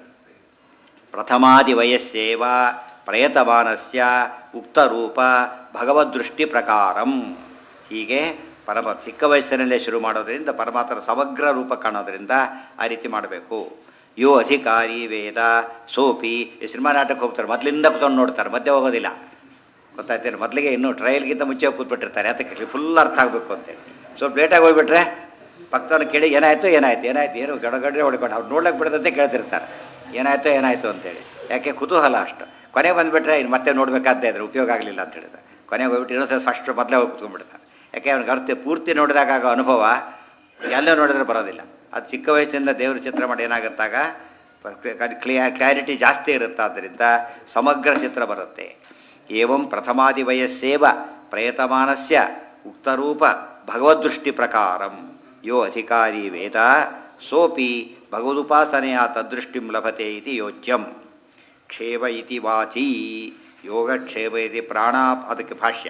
ಪ್ರಥಮಾದಿ ವಯಸ್ಸೇವ ಪ್ರಯತಮಾನಸ್ಯ ಉಕ್ತರೂಪ ಭಗವದ್ದೃಷ್ಟಿ ಪ್ರಕಾರಂ ಹೀಗೆ ಪರಮ ಚಿಕ್ಕ ವಯಸ್ಸಿನಲ್ಲೇ ಶುರು ಮಾಡೋದ್ರಿಂದ ಪರಮಾತ್ಮನ ಸಮಗ್ರ ರೂಪ ಕಾಣೋದ್ರಿಂದ ಆ ರೀತಿ ಮಾಡಬೇಕು ಯೋ ಅಧಿಕಾರಿ ವೇದ ಸೋಪಿ ಈ ಸಿನಿಮಾ ನಾಟಕ ಹೋಗ್ತಾರೆ ಮೊದಲಿಂದ ಕೂತ್ಕೊಂಡು ನೋಡ್ತಾರೆ ಮಧ್ಯೆ ಹೋಗೋದಿಲ್ಲ ಗೊತ್ತಾಯ್ತೇನೆ ಮೊದಲಿಗೆ ಇನ್ನೂ ಟ್ರಯಲ್ಗಿಂತ ಮುಂಚೆ ಕೂತ್ಬಿಟ್ಟಿರ್ತಾರೆ ಅದಕ್ಕೆ ಫುಲ್ ಅರ್ಥ ಆಗಬೇಕು ಅಂತೇಳಿ ಸ್ವಲ್ಪ ಲೇಟಾಗಿ ಹೋಗ್ಬಿಟ್ರೆ ಪಕ್ಕದವ್ರು ಕೇಳಿ ಏನಾಯಿತು ಏನಾಯ್ತು ಏನಾಯ್ತು ಏನು ಗಡಗಡೆ ಹೊಡಿಕೊಂಡು ಅವ್ರು ನೋಡ್ಲಿಕ್ಕೆ ಬಿಡದಂತೆ ಕೇಳ್ತಿರ್ತಾರೆ ಏನಾಯ್ತು ಏನಾಯ್ತು ಅಂತೇಳಿ ಯಾಕೆ ಕುತೂಹಲ ಅಷ್ಟು ಕೊನೆಗೆ ಬಂದುಬಿಟ್ರೆ ಇನ್ನು ಮತ್ತೆ ನೋಡಬೇಕಾದ್ದೇ ಇದ್ರೆ ಉಪಯೋಗ ಆಗಲಿಲ್ಲ ಅಂತ ಹೇಳಿದ್ರೆ ಕೊನೆಗೆ ಹೋಗ್ಬಿಟ್ಟು ಇನ್ನೊಂದ್ಸಲ ಫಸ್ಟ್ ಮೊದಲೇ ಹೋಗಿ ಕುತ್ಕೊಂಡ್ಬಿಡ್ತಾರೆ ಯಾಕೆ ಅವ್ನಿಗೆ ಅರ್ಥ ಪೂರ್ತಿ ನೋಡಿದಾಗ ಆಗೋ ಅನುಭವ ಎಲ್ಲೇ ನೋಡಿದ್ರೆ ಬರೋದಿಲ್ಲ ಅದು ಚಿಕ್ಕ ವಯಸ್ಸಿನಿಂದ ದೇವ್ರ ಚಿತ್ರ ಮಾಡಿ ಏನಾಗುತ್ತಾಗ ಕ್ಲಿಯರ್ ಕ್ಲಾರಿಟಿ ಜಾಸ್ತಿ ಇರುತ್ತೆ ಆದ್ದರಿಂದ ಸಮಗ್ರ ಚಿತ್ರ ಬರುತ್ತೆ ಏವಂ ಪ್ರಥಮಾದಿ ವಯಸ್ಸೇವ ಪ್ರಯತಮಾನಸ್ಯ ಉಕ್ತರೂಪ ಭಗವದ್ದೃಷ್ಟಿ ಪ್ರಕಾರಂ ಯೋ ಅಧಿಕಾರಿ ವೇದ ಸೋಪಿ ಭಗವದುಪಾಸನೆಯ ತದ್ದೃಷ್ಟಿಂ ಲಭತೆ ಇತಿ ಯೋಚ್ಯಂ ಕ್ಷೇಮ ಇತಿ ವಾಚಿ ಯೋಗಕ್ಷೇಮ ಇತಿ ಪ್ರಾಣ ಅದಕ್ಕೆ ಭಾಷ್ಯ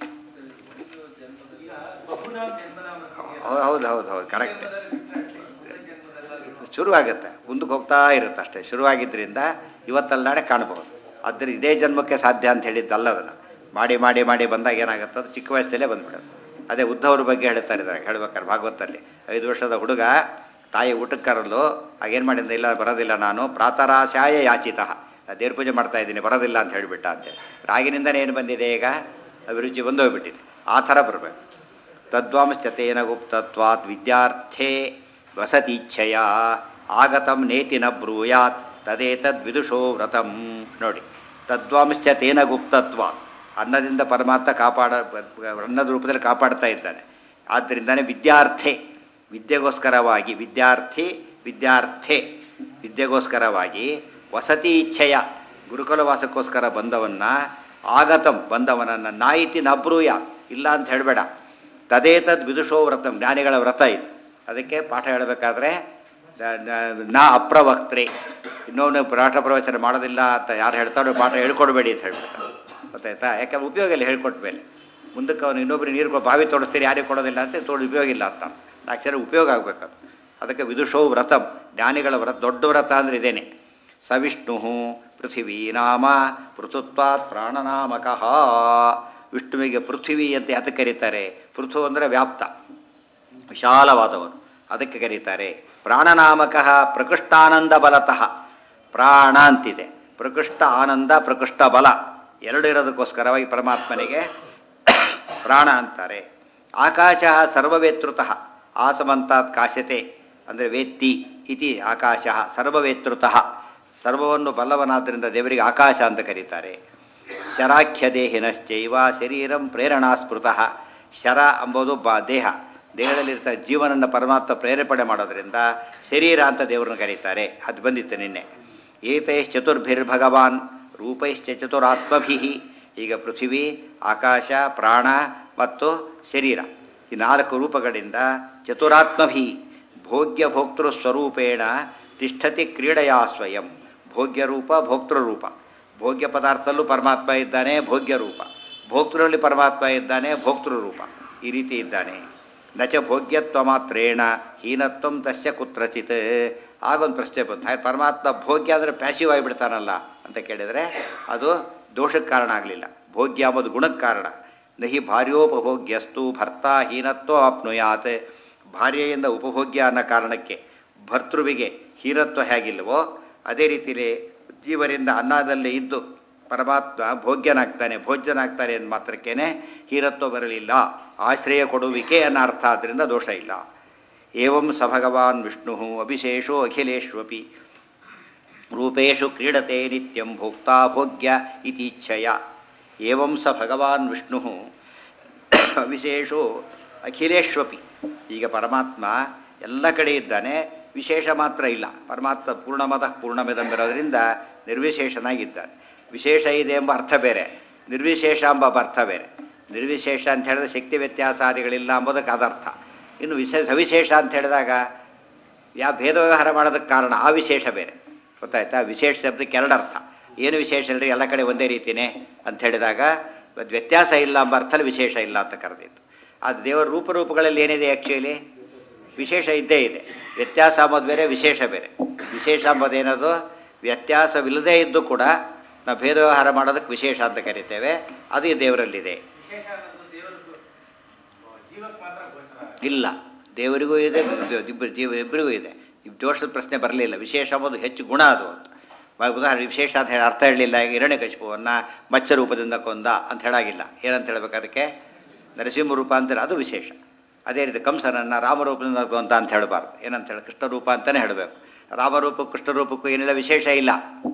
ಹೌದು ಹೌದು ಹೌದು ಹೌದು ಕರೆಕ್ಟ್ ಶುರುವಾಗುತ್ತೆ ಮುಂದಕ್ಕೆ ಹೋಗ್ತಾ ಇರುತ್ತೆ ಅಷ್ಟೇ ಶುರುವಾಗಿದ್ದರಿಂದ ಇವತ್ತಲ್ಲ ನಾಳೆ ಕಾಣಬಹುದು ಅದ್ರ ಇದೇ ಜನ್ಮಕ್ಕೆ ಸಾಧ್ಯ ಅಂತ ಹೇಳಿದ್ದಲ್ಲ ಅದನ್ನು ಮಾಡಿ ಮಾಡಿ ಮಾಡಿ ಬಂದಾಗ ಏನಾಗುತ್ತೆ ಅದು ಚಿಕ್ಕ ವಯಸ್ಸಲ್ಲೇ ಬಂದ್ಬಿಡುತ್ತೆ ಅದೇ ಉದ್ಧವ್ರ ಬಗ್ಗೆ ಹೇಳ್ತಾರೆ ಇದ್ರಾಗ ಹೇಳ್ಬೇಕಾರೆ ಭಾಗವತಲ್ಲಿ ಐದು ವರ್ಷದ ಹುಡುಗ ತಾಯಿ ಊಟಕ್ಕೆ ಕರಲು ಆಗೇನು ಮಾಡಿದ ಇಲ್ಲ ಬರೋದಿಲ್ಲ ನಾನು ಪ್ರಾತರಾಶಾಯ ಯಾಚಿತ ನಾನು ದೇವ್ರ ಪೂಜೆ ಮಾಡ್ತಾ ಇದ್ದೀನಿ ಬರೋದಿಲ್ಲ ಅಂತ ಹೇಳಿಬಿಟ್ಟ ಅಂತೇಳಿ ರಾಗಿನಿಂದನೇ ಏನು ಬಂದಿದೆ ಈಗ ಅಭಿರುಚಿ ಬಂದೋಗ್ಬಿಟ್ಟಿದೆ ಆ ಥರ ಬರಬೇಕು ತದ್ವಾಂಶ್ಚತೇನ ಗುಪ್ತತ್ವಾತ್ ವಿದ್ಯಾರ್ಥೇ ವಸತೀಚ್ಛಯ ಆಗತಂ ನೇತಿ ನ ಬ್ರೂಯಾತ್ ತದೇತದ್ ವಿದುಷೋ ವ್ರತಂ ನೋಡಿ ತದ್ವಾಂಶ್ಚ ತೇನ ಗುಪ್ತತ್ವಾತ್ ಅನ್ನದಿಂದ ಪರಮಾತ್ಮ ಕಾಪಾಡ ಅನ್ನದ ರೂಪದಲ್ಲಿ ಕಾಪಾಡ್ತಾ ಇದ್ದಾನೆ ಆದ್ದರಿಂದನೇ ವಿದ್ಯಾರ್ಥೆ ವಿದ್ಯೆಗೋಸ್ಕರವಾಗಿ ವಿದ್ಯಾರ್ಥಿ ವಿದ್ಯಾರ್ಥೆ ವಿದ್ಯೆಗೋಸ್ಕರವಾಗಿ ವಸತಿ ಇಚ್ಛೆಯ ಗುರುಕುಲವಾಸಕ್ಕೋಸ್ಕರ ಬಂದವನ್ನ ಆಗತಂ ಬಂದವನನ್ನು ನಾಯಿತಿ ನಬ್ರೂಯ ಇಲ್ಲ ಅಂತ ಹೇಳಬೇಡ ತದೇತದ್ ವಿದುಷೋ ವ್ರತಂ ಜ್ಞಾನಿಗಳ ವ್ರತ ಇದು ಅದಕ್ಕೆ ಪಾಠ ಹೇಳಬೇಕಾದ್ರೆ ನ- ನ- ನಾ ಅಪ್ರವಕ್ತ್ರೆ ಇನ್ನೊಂದು ಪಾಠ ಪ್ರವಚನ ಮಾಡೋದಿಲ್ಲ ಅಂತ ಯಾರು ಹೇಳ್ತಾರೋ ಪಾಠ ಹೇಳ್ಕೊಡ್ಬೇಡಿ ಅಂತ ಹೇಳ್ಬಿಡ್ತಾರೆ ಗೊತ್ತಾಯ್ತಾ ಯಾಕಂದ್ರೆ ಉಪಯೋಗ ಇಲ್ಲ ಹೇಳ್ಕೊಟ್ಟ ಮೇಲೆ ಮುಂದಕ್ಕೆ ಅವನು ಇನ್ನೊಬ್ರಿಗೆ ನೀರು ಕೊ- ಬಾವಿ ತೋಡಿಸ್ತೀರಿ ಯಾರಿಗೆ ಕೊಡೋದಿಲ್ಲ ಅಂತ ತೋಡಿ ಉಪಯೋಗ ಇಲ್ಲ ಅಂತ ನಾಲ್ಕು ಜನ ಉಪಯೋಗ ಆಗಬೇಕದು ಅದಕ್ಕೆ ವಿದುಷೋ ವ್ರತಂ ಜ್ಞಾನಿಗಳ ವ್ರತ ದೊಡ್ಡ ವ್ರತ ಅಂದರೆ ಇದೇನೆ ಸವಿಷ್ಣು ಪೃಥಿವೀ ನಾಮ ಪೃಥುತ್ವಾತ್ ಪ್ರಾಣನಾಮಕಃ ವಿಷ್ಣುವಿಗೆ ಪೃಥ್ವಿ ಅಂತ ಯಾತಕ್ಕೆ ಕರೀತಾರೆ ಪೃಥು ಅಂದರೆ ವ್ಯಾಪ್ತ ವಿಶಾಲವಾದವನು ಅದಕ್ಕೆ ಕರೀತಾರೆ ಪ್ರಾಣನಾಮಕಃ ಪ್ರಕೃಷ್ಟಾನಂದ ಬಲತಃ ಪ್ರಾಣ ಅಂತಿದೆ ಪ್ರಕೃಷ್ಟ ಆನಂದ ಪ್ರಕೃಷ್ಟ ಬಲ ಎರಡು ಇರೋದಕ್ಕೋಸ್ಕರವಾಗಿ ಪರಮಾತ್ಮನಿಗೆ ಪ್ರಾಣ ಅಂತಾರೆ ಆಕಾಶ ಸರ್ವವೇತೃತಃ ಆಸಮಂತಾತ್ ಕಾಶ್ಯತೆ ಅಂದರೆ ವೇತ್ತಿ ಇತಿ ಆಕಾಶ ಸರ್ವವೇತೃತಃ ಸರ್ವವನ್ನು ಬಲ್ಲವನಾದ್ದರಿಂದ ದೇವರಿಗೆ ಆಕಾಶ ಅಂತ ಕರೀತಾರೆ ಶರಾಖ್ಯ ದೇಹಿನಶ್ಚೈವ ಶರೀರಂ ಪ್ರೇರಣಾ ಸ್ಮೃತಃ ಶರ ಎಂಬುದು ಬ ದೇಹ ದೇಹದಲ್ಲಿರ್ತ ಜೀವನನ್ನು ಪರಮಾತ್ಮ ಪ್ರೇರೇಪಣೆ ಮಾಡೋದ್ರಿಂದ ಶರೀರ ಅಂತ ದೇವರನ್ನು ಕರೀತಾರೆ ಅದು ಬಂದಿತ್ತು ನಿನ್ನೆ ಏತೈಶ್ಚತುರ್ಭಿರ್ಭಗವಾನ್ ರೂಪೈಶ್ಚ ಚತುರಾತ್ಮಭಿ ಈಗ ಪೃಥಿವಿ ಆಕಾಶ ಪ್ರಾಣ ಮತ್ತು ಶರೀರ ಈ ನಾಲ್ಕು ರೂಪಗಳಿಂದ ಚತುರಾತ್ಮಭಿ ಭೋಗ್ಯ ಭೋಕ್ತೃ ಸ್ವರೂಪೇಣ ತಿಷ್ಠತಿ ಕ್ರೀಡೆಯಾ ಸ್ವಯಂ ಭೋಗ್ಯ ರೂಪ ಭೋಕ್ತೃರೂಪ ಭೋಗ್ಯ ಪದಾರ್ಥದಲ್ಲೂ ಪರಮಾತ್ಮ ಇದ್ದಾನೆ ಭೋಗ್ಯ ರೂಪ ಭೋಕ್ತೃರಲ್ಲಿ ಪರಮಾತ್ಮ ಇದ್ದಾನೆ ಭೋಕ್ತೃರೂಪ ಈ ರೀತಿ ಇದ್ದಾನೆ ನಚ ಭೋಗ್ಯತ್ವ ಮಾತ್ರೇಣ ಹೀನತ್ವಂ ತಸ್ಯ ಕುತ್ರಚಿತ್ ಆಗೊಂದು ಪ್ರಶ್ನೆ ಬಂತು ಹಾಗೆ ಪರಮಾತ್ಮ ಭೋಗ್ಯ ಅಂದರೆ ಪ್ಯಾಸಿವ್ ಆಗಿಬಿಡ್ತಾನಲ್ಲ ಅಂತ ಕೇಳಿದರೆ ಅದು ದೋಷಕ್ಕೆ ಕಾರಣ ಆಗಲಿಲ್ಲ ಭೋಗ್ಯ ಅಂಬುದು ಗುಣಕ್ಕೆ ಕಾರಣ ನಹಿ ಭಾರ್ಯೋಪಭೋಗ್ಯಸ್ತು ಭರ್ತಾ ಹೀನತ್ವ ಆಪ್ನುಯಾತ್ ಭಾರ್ಯೆಯಿಂದ ಉಪಭೋಗ್ಯ ಅನ್ನೋ ಕಾರಣಕ್ಕೆ ಭರ್ತೃವಿಗೆ ಹೀನತ್ವ ಹೇಗಿಲ್ವೋ ಅದೇ ರೀತಿಯಲ್ಲಿ ಜೀವರಿಂದ ಅನ್ನದಲ್ಲಿ ಇದ್ದು ಪರಮಾತ್ಮ ಭೋಗ್ಯನಾಗ್ತಾನೆ ಭೋಜ್ಯನಾಗ್ತಾನೆ ಎಂದ ಮಾತ್ರಕ್ಕೇನೆ ಹೀನತ್ವ ಬರಲಿಲ್ಲ ಆಶ್ರಯ ಕೊಡುವಿಕೆ ಅನ್ನೋ ಅರ್ಥ ಆದ್ದರಿಂದ ದೋಷ ಇಲ್ಲ ಏವಂ ಸ ಭಗವಾನ್ ವಿಷ್ಣು ಅಭಿಶೇಷೋ ಅಖಿಲೇಶ್ವಪಿ ರೂಪೇಶು ಕ್ರೀಡತೆ ನಿತ್ಯಂ ಭೋಕ್ತಾ ಭೋಗ್ಯ ಇತೀಚ್ಛಯ ಏವಂ ಸ ಭಗವಾನ್ ವಿಷ್ಣು ವಿಶೇಷೋ ಅಖಿಲೇಶ್ವಪಿ ಈಗ ಪರಮಾತ್ಮ ಎಲ್ಲ ಕಡೆ ಇದ್ದಾನೆ ವಿಶೇಷ ಮಾತ್ರ ಇಲ್ಲ ಪರಮಾತ್ಮ ಪೂರ್ಣಮದ ಪೂರ್ಣಮಿದಂಬಿರೋದ್ರಿಂದ ನಿರ್ವಿಶೇಷನಾಗಿದ್ದಾನೆ ವಿಶೇಷ ಇದೆ ಎಂಬ ಅರ್ಥ ಬೇರೆ ನಿರ್ವಿಶೇಷ ಎಂಬ ಅರ್ಥ ಬೇರೆ ನಿರ್ವಿಶೇಷ ಅಂತ ಹೇಳಿದ್ರೆ ಶಕ್ತಿ ವ್ಯತ್ಯಾಸಾದಿಗಳಿಲ್ಲ ಎಂಬುದಕ್ಕೆ ಅದರ್ಥ ಇನ್ನು ವಿಶೇಷ ಸವಿಶೇಷ ಅಂತ ಹೇಳಿದಾಗ ಯಾವ ಭೇದ ವ್ಯವಹಾರ ಮಾಡೋದಕ್ಕೆ ಕಾರಣ ಆ ವಿಶೇಷ ಬೇರೆ ಗೊತ್ತಾಯ್ತಾ ವಿಶೇಷ ಶಬ್ದಕ್ಕೆ ಎರಡು ಅರ್ಥ ಏನು ವಿಶೇಷ ಇಲ್ಲರಿ ಎಲ್ಲ ಕಡೆ ಒಂದೇ ರೀತಿಯೇ ಅಂತ ಹೇಳಿದಾಗ ಅದು ವ್ಯತ್ಯಾಸ ಇಲ್ಲ ಎಂಬ ಅರ್ಥದಲ್ಲಿ ವಿಶೇಷ ಇಲ್ಲ ಅಂತ ಕರೆದಿತ್ತು ಅದು ದೇವರ ರೂಪರೂಪಗಳಲ್ಲಿ ಏನಿದೆ ಆ್ಯಕ್ಚುಲಿ ವಿಶೇಷ ಇದ್ದೇ ಇದೆ ವ್ಯತ್ಯಾಸ ಅಂಬೋದು ಬೇರೆ ವಿಶೇಷ ಬೇರೆ ವಿಶೇಷ ಅಂಬೋದೇನದು ವ್ಯತ್ಯಾಸವಿಲ್ಲದೇ ಇದ್ದು ಕೂಡ ನಾವು ಭೇದ ವ್ಯವಹಾರ ಮಾಡೋದಕ್ಕೆ ವಿಶೇಷ ಅಂತ ಕರಿತೇವೆ ಅದು ಈ ದೇವರಲ್ಲಿದೆ ವಿಶೇಷ ಅನ್ನೋದು ದೇವರದ್ದು ಜೀವಕ್ಕೆ ಮಾತ್ರ ಗೋಚರ ಇಲ್ಲ ದೇವರಿಗೂ ಇದೆ ಇಬ್ಬರು ಜೀವ ಇಬ್ಬರಿಗೂ ಇದೆ ಈ ದೋಷದ ಪ್ರಶ್ನೆ ಬರಲಿಲ್ಲ ವಿಶೇಷ ಅಂಬೋದು ಹೆಚ್ಚು ಗುಣ ಅದು ಅಂತ ಮ- ಉದಾಹರಣೆ ವಿಶೇಷ ಅಂತ ಹೇಳಿ ಅರ್ಥ ಹೇಳಲಿಲ್ಲ ಈಗ ಹಿರಣ್ಯಕಶಿಪುವನ್ನು ಮತ್ಸ್ಯ ರೂಪದಿಂದ ಕೊಂದ ಅಂತ ಹೇಳಾಗಿಲ್ಲ ಏನಂತ ಹೇಳ್ಬೇಕು ಅದಕ್ಕೆ ನರಸಿಂಹ ರೂಪ ಅಂತಾರೆ ಅದು ವಿಶೇಷ ಅದೇ ರೀತಿ ಕಂಸನನ್ನು ರಾಮರೂಪದಿಂದ ಕೊಂದ ಅಂತ ಹೇಳಬಾರ್ದು ಏನಂತ ಹೇಳಿ ಕೃಷ್ಣ ರೂಪ ಅಂತಲೇ ಹೇಳಬೇಕು ರಾಮರೂಪಕ್ಕೂ ಕೃಷ್ಣ ರೂಪಕ್ಕೂ ಏನಿಲ್ಲ ವಿಶೇಷ ಇಲ್ಲ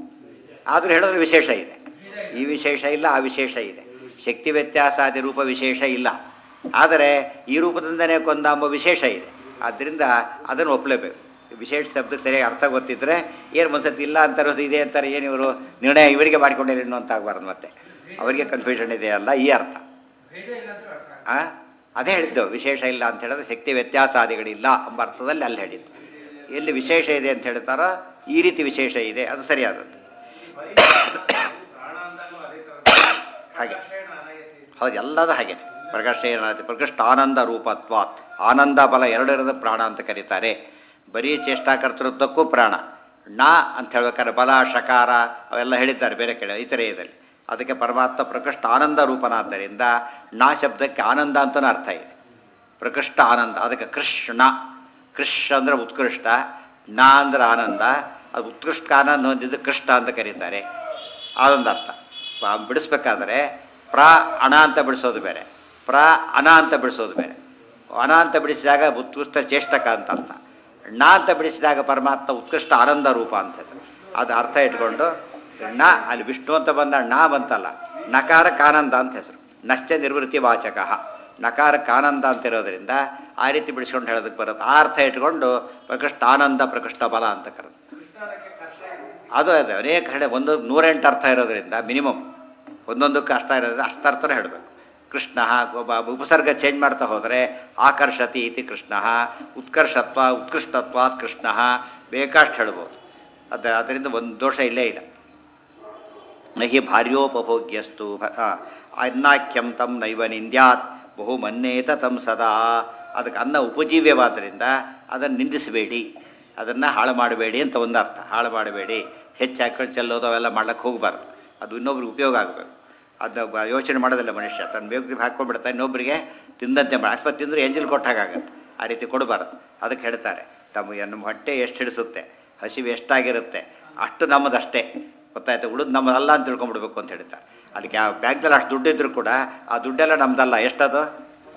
ಆದರೂ ಹೇಳಿದ್ರೆ ವಿಶೇಷ ಇದೆ ಈ ವಿಶೇಷ ಇಲ್ಲ ಆ ವಿಶೇಷ ಇದೆ ಶಕ್ತಿ ವ್ಯತ್ಯಾಸಾದಿ ರೂಪ ವಿಶೇಷ ಇಲ್ಲ ಆದರೆ ಈ ರೂಪದಿಂದನೇ ಕೊಂದ ಎಂಬ ವಿಶೇಷ ಇದೆ ಆದ್ದರಿಂದ ಅದನ್ನು ಒಪ್ಪಲೇಬೇಕು ವಿಶೇಷ ಶಬ್ದಕ್ಕೆ ಸರಿಯಾಗಿ ಅರ್ಥ ಗೊತ್ತಿದ್ರೆ ಏನು ಒಂದ್ಸತಿ ಇಲ್ಲ ಅಂತಾರೋದು ಇದೆ ಅಂತಾರೆ ಏನು ಇವರು ನಿರ್ಣಯ ಇವರಿಗೆ ಮಾಡಿಕೊಂಡಿಲ್ಲ ಇನ್ನೂ ಅಂತ ಆಗಬಾರ್ದು ಮತ್ತೆ ಅವರಿಗೆ ಕನ್ಫ್ಯೂಷನ್ ಇದೆ ಅಲ್ಲ ಈ ಅರ್ಥ ಭೇದ ಇಲ್ಲ ಅಂತ ಅರ್ಥ ಆ? ಅದೇ ಹೇಳಿದ್ದು ವಿಶೇಷ ಇಲ್ಲ ಅಂತ ಹೇಳಿದ್ರೆ ಶಕ್ತಿ ವ್ಯತ್ಯಾಸಾದಿಗಳಿಲ್ಲ ಎಂಬ ಅರ್ಥದಲ್ಲಿ ಅಲ್ಲಿ ಹೇಳಿದ್ದು ಎಲ್ಲಿ ವಿಶೇಷ ಇದೆ ಅಂತ ಹೇಳ್ತಾರೋ ಈ ರೀತಿ ವಿಶೇಷ ಇದೆ ಅದು ಸರಿಯಾದದ್ದು ಬರೀ ಪ್ರಾಣ ಅಂದಾಗೂ ಅದೇ ತರ ಹಾಗೆ. ಪ್ರಕಾಶೇಣ ಅನಯತಿ. ಹೌದು ಎಲ್ಲದೂ ಹಾಗೆ ಪ್ರಕಾಶ ಏನಾಗುತ್ತೆ ಪ್ರಕೃಷ್ಟ ಆನಂದ ರೂಪತ್ವಾತ್ ಆನಂದ ಬಲ ಎರಡರದ ಪ್ರಾಣ ಅಂತ ಕರೀತಾರೆ ಬರೀ ಚೇಷ್ಟಾಕರ್ತೃತ್ವಕ್ಕೂ ಪ್ರಾಣ ಣ ಅಂತ ಹೇಳ್ಬೇಕಾದ್ರೆ ಬಲ ಶಕಾರ ಅವೆಲ್ಲ ಹೇಳಿದ್ದಾರೆ ಬೇರೆ ಕಡೆ ಇತರೆ ಇದರಲ್ಲಿ ಅದಕ್ಕೆ ಪರಮಾತ್ಮ ಪ್ರಕೃಷ್ಟ ಆನಂದ ರೂಪನಾದ್ದರಿಂದ ಣ ಶಬ್ದಕ್ಕೆ ಆನಂದ ಅಂತಲೂ ಅರ್ಥ ಇದೆ ಪ್ರಕೃಷ್ಟ ಆನಂದ ಅದಕ್ಕೆ ಕೃಷ್ಣ ಕೃಷ್ ಅಂದ್ರೆ ಉತ್ಕೃಷ್ಟ ನ ಅಂದ್ರೆ ಆನಂದ ಅದು ಉತ್ಕೃಷ್ಟ ಆನಂದ ಹೊಂದಿದ್ದು ಕೃಷ್ಣ ಅಂತ ಕರೀತಾರೆ ಅದೊಂದು ಅರ್ಥ ಪ- ಬಿಡಿಸ್ಬೇಕಾದ್ರೆ ಪ್ರ ಅಣ ಅಂತ ಬಿಡಿಸೋದು ಬೇರೆ ಪ್ರ ಅನ ಅಂತ ಬಿಡಿಸೋದು ಬೇರೆ ಅನ ಅಂತ ಬಿಡಿಸಿದಾಗ ಉತ್ಕೃಷ್ಟ ಚೇಷ್ಟಕ ಅಂತ ಅರ್ಥ ಣ ಅಂತ ಬಿಡಿಸಿದಾಗ ಪರಮಾತ್ಮ ಉತ್ಕೃಷ್ಟ ಆನಂದ ರೂಪ ಅಂತ ಹೆಸರು ಅದು ಅರ್ಥ ಇಟ್ಕೊಂಡು ಣ ಅಲ್ಲಿ ವಿಷ್ಣು ಅಂತ ಬಂದ ಣ ಬಂತಲ್ಲ ನಕಾರಕ್ಕೆ ಆನಂದ ಅಂತ ಹೆಸರು ನಶ್ಚ ನಿರ್ವೃತ್ತಿ ವಾಚಕ ನಕಾರಕ್ಕೆ ಆನಂದ ಅಂತ ಇರೋದ್ರಿಂದ ಆ ರೀತಿ ಬಿಡಿಸ್ಕೊಂಡು ಹೇಳೋದಕ್ಕೆ ಬರುತ್ತೆ ಆ ಅರ್ಥ ಇಟ್ಕೊಂಡು ಪ್ರಕೃಷ್ಟ ಆನಂದ ಪ್ರಕೃಷ್ಟ ಬಲ ಅಂತ ಕರೆದು ಕೃಷ್ಣನಕ್ಕೆ ಕಷ್ಟ ಇದೆ ಅದು ಅದೇ ಅನೇಕ ಕಡೆ ಒಂದು ನೂರೆಂಟು ಅರ್ಥ ಇರೋದ್ರಿಂದ ಮಿನಿಮಮ್ ಒಂದೊಂದಕ್ಕೆ ಅರ್ಥ ಇರೋದ್ರಿಂದ ಅಷ್ಟರ್ಥನೇ ಹೇಳಬೇಕು ಕೃಷ್ಣ ಒಬ್ಬ ಉಪಸರ್ಗ ಚೇಂಜ್ ಮಾಡ್ತಾ ಹೋದರೆ ಆಕರ್ಷತಿ ಇತಿ ಕೃಷ್ಣ ಉತ್ಕರ್ಷತ್ವ ಉತ್ಕೃಷ್ಟತ್ವಾತ್ ಕೃಷ್ಣ ಬೇಕಾಷ್ಟು ಹೇಳ್ಬೋದು ಅದ ಅದರಿಂದ ಒಂದು ದೋಷ ಇಲ್ಲೇ ಇಲ್ಲ ನಹಿ ಭಾರ್ಯೋಪಭೋಗ್ಯಸ್ತು ಭ- ಆ, ಅನ್ನಾಖ್ಯಂ ತಂ ನೈವ ನಿಂದ್ಯಾತ್ ಬಹು ಮನ್ನೇತ ತಂ ಸದಾ ಅದಕ್ಕೆ ಅನ್ನ ಉಪಜೀವ್ಯವಾದ್ದರಿಂದ ಅದನ್ನು ನಿಂದಿಸಬೇಡಿ ಅದನ್ನು ಹಾಳು ಮಾಡಬೇಡಿ ಅಂತ ಒಂದು ಅರ್ಥ ಹಾಳು ಮಾಡಬೇಡಿ ಹೆಚ್ಚು ಹಾಕೊಂಡು ಚೆಲ್ಲೋದು ಅವೆಲ್ಲ ಮಾಡ್ಲಿಕ್ಕೆ ಹೋಗಬಾರ್ದು ಅದು ಇನ್ನೊಬ್ರಿಗೆ ಉಪಯೋಗ ಆಗಬೇಕು ಅದು ಬ- ಯೋಚನೆ ಮಾಡೋದಿಲ್ಲ ಮನುಷ್ಯ ತನ್ನ ಬೇಕ್ರಿಗೆ ಹಾಕ್ಕೊಂಡ್ಬಿಡ್ತಾನೆ ಇನ್ನೊಬ್ಬರಿಗೆ ತಿಂದಂತೆ ಮಾಡಿ ಅಥವಾ ತಿಂದರೆ ಎಂಜಲ್ ಕೊಟ್ಟಾಗತ್ತೆ ಆ ರೀತಿ ಕೊಡಬಾರ್ದು ಅದಕ್ಕೆ ಹೇಳ್ತಾರೆ ತಮ್ಮ ನಮ್ಮ ಹೊಟ್ಟೆ ಎಷ್ಟು ಹಿಡಿಸುತ್ತೆ ಹಸಿವು ಎಷ್ಟಾಗಿರುತ್ತೆ ಅಷ್ಟು ನಮ್ಮದಷ್ಟೇ ಗೊತ್ತಾಯ್ತು ಉಳಿದು ನಮ್ಮದಲ್ಲ ಅಂತ ತಿಳ್ಕೊಂಡ್ಬಿಡ್ಬೇಕು ಅಂತ ಹೇಳ್ತಾರೆ ಅದಕ್ಕೆ ಆ ಬ್ಯಾಂಕ್ದಲ್ಲಿ ಅಷ್ಟು ದುಡ್ಡು ಇದ್ರೂ ಕೂಡ ಆ ದುಡ್ಡೆಲ್ಲ ನಮ್ದಲ್ಲ ಎಷ್ಟದು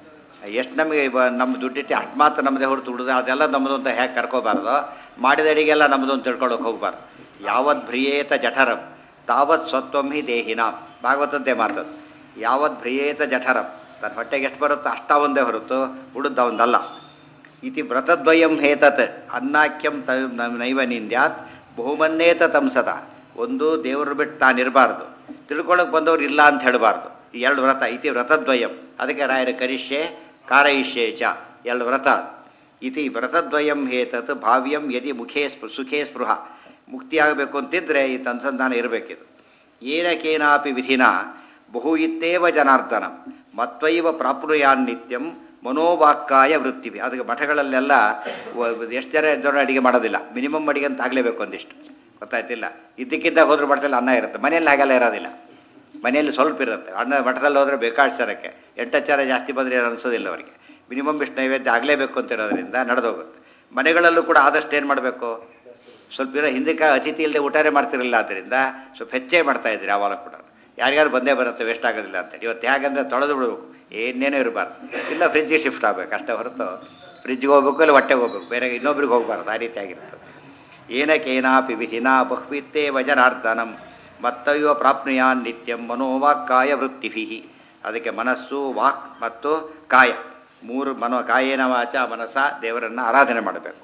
ಎಷ್ಟು ನಮಗೆ ಇವ ನಮ್ಮ ದುಡ್ಡಿಟ್ಟು ಅಷ್ಟು ಮಾತ್ರ ನಮ್ಮದೇ ಹೊರತು ದುಡ್ದು ಅದೆಲ್ಲ ನಮ್ಮದು ಅಂತ ಹೇಗೆ ಕರ್ಕೋಬಾರ್ದು ಮಾಡಿದ ಅಡಿಗೆಲ್ಲ ನಮ್ಮದು ಅಂತ ತಿಳ್ಕೊಳ್ಳೋಕೆ ಹೋಗ್ಬಾರ್ದು ಯಾವತ್ ಭ್ರಿಯೇತ ಜಠರಂ ತಾವತ್ ಸ್ವತ್ವಂ ಹಿ ದೇಹಿನಾಂ ಭಾಗವತದ್ದೇ ಮಾತದು ಯಾವತ್ ಭ್ರಿಯೇತ ಜಠರಂ ತನ್ನ ಹೊಟ್ಟೆಗೆ ಎಷ್ಟು ಬರುತ್ತೋ ಅಷ್ಟ ಒಂದೇ ಹೊರತು ಉಳಿದ ಒಂದಲ್ಲ ಇತಿ ವ್ರತದ್ವಯಂ ಹೇತತ್ ಅನ್ನಾಖ್ಯಂ ತ ನೈವ ನಿಂದ್ಯಾತ್ ಬಹುಮನ್ನೇತ ತಂಸದ ಒಂದು ದೇವರು ಬಿಟ್ಟು ತಾನಿರಬಾರ್ದು ತಿಳ್ಕೊಳಕ್ಕೆ ಬಂದವ್ರು ಇಲ್ಲ ಅಂತ ಹೇಳಬಾರ್ದು ಈ ಎರಡು ವ್ರತ ಇತಿ ವ್ರತದ್ವಯಂ ಅದಕ್ಕೆ ರಾಯರ ಕರಿಷ್ಯೆ ಕಾರಯಿಷ್ಯೆ ಚ ಎರಡು ವ್ರತ ಇತಿ ವ್ರತದ್ವಯಂ ಹೇತತ್ ಭಾವ್ಯಂ ಯದಿ ಮುಖೇ ಸ್ಪೃ ಸುಖೇ ಸ್ಪೃಹ ಮುಕ್ತಿಯಾಗಬೇಕು ಅಂತಿದ್ರೆ ಈ ಅನುಸಂಧಾನ ಇರಬೇಕಿದು ಏನಕೇನಾಪಿ ವಿಧಿನ ಬಹು ಇತ್ತೇವ ಜನಾರ್ದನ ಮತ್ವೈವ ಪ್ರಾಪ್ನುಯಾನ್ ನಿತ್ಯಂ ಮನೋವಾಕ್ಕಾಯ ವೃತ್ತಿವಿ ಅದಕ್ಕೆ ಮಠಗಳಲ್ಲೆಲ್ಲ ಎಷ್ಟು ಜನ ಇದ್ದವರು ಅಡಿಗೆ ಮಾಡೋದಿಲ್ಲ ಮಿನಿಮಮ್ ಅಡಿಗೆ ಅಂತ ಆಗಲೇಬೇಕು ಒಂದಿಷ್ಟು ಗೊತ್ತಾಯ್ತಿಲ್ಲ ಇದ್ದಕ್ಕಿದ್ದಾಗ ಹೋದ್ರೆ ಮಠದಲ್ಲಿ ಅನ್ನ ಇರುತ್ತೆ ಮನೆಯಲ್ಲಿ ಹಾಗೆಲ್ಲ ಇರೋದಿಲ್ಲ ಮನೆಯಲ್ಲಿ ಸ್ವಲ್ಪ ಇರುತ್ತೆ ಅನ್ನ ಮಠದಲ್ಲಿ ಹೋದರೆ ಬೇಕಾಡ್ಸರಕ್ಕೆ ಎಂಟಚ್ಚಾರ ಜಾಸ್ತಿ ಬಂದರೆ ಏನು ಅನಿಸೋದಿಲ್ಲ ಅವರಿಗೆ ಮಿನಿಮಮ್ ಇಷ್ಟು ನೈವೇದ್ಯ ಆಗಲೇಬೇಕು ಅಂತ ಇರೋದ್ರಿಂದ ನಡೆದೋಗುತ್ತೆ ಮನೆಗಳಲ್ಲೂ ಕೂಡ ಆದಷ್ಟು ಏನು ಮಾಡಬೇಕು ಸ್ವಲ್ಪ ಇರೋ ಹಿಂದಕ್ಕೆ ಅತಿಥಿ ಇಲ್ಲದೆ ಊಟನೇ ಮಾಡ್ತಿರಲಿಲ್ಲ ಆದ್ದರಿಂದ ಸ್ವಲ್ಪ ಹೆಚ್ಚೇ ಮಾಡ್ತಾ ಇದ್ರಿ ಆವಾಗ ಕೂಡ ಯಾರ್ಯಾರು ಬಂದೇ ಬರುತ್ತೆ ವೇಸ್ಟ್ ಆಗೋದಿಲ್ಲ ಅಂತೇಳಿ ಇವತ್ತು ಹೇಗಂದ್ರೆ ತೊಳೆದು ಬಿಡಬೇಕು ಏನೇನೂ ಇರಬಾರ್ದು ಇಲ್ಲ ಫ್ರಿಜ್ಜಿಗೆ ಶಿಫ್ಟ್ ಆಗಬೇಕು ಅಷ್ಟೇ ಹೊರತು ಫ್ರಿಜ್ಗೆ ಹೋಗ್ಬೇಕು ಇಲ್ಲ ಹೊಟ್ಟೆಗೆ ಹೋಗ್ಬೇಕು ಬೇರೆ ಇನ್ನೊಬ್ರಿಗೆ ಹೋಗ್ಬಾರ್ದು ಆ ರೀತಿ ಆಗಿರ್ತದೆ ಏನಕೇನಾಪಿ ವಿಧಿನಾ ಬಹ್ವಿತ್ತೇ ವಜನಾರ್ದನಂ ಮತ್ತಯ್ಯೋ ಪ್ರಾಪ್ನುಯಾನ್ ನಿತ್ಯಂ ಮನೋವಾಕ್ಕಾಯ ವೃತ್ತಿಭಿ ಅದಕ್ಕೆ ಮನಸ್ಸು ವಾಕ್ ಮತ್ತು ಕಾಯ ಮೂರು ಮನೋ ಕಾಯೇನ ವಾಚ ಮನಸ ದೇವರನ್ನು ಆರಾಧನೆ ಮಾಡಬೇಕು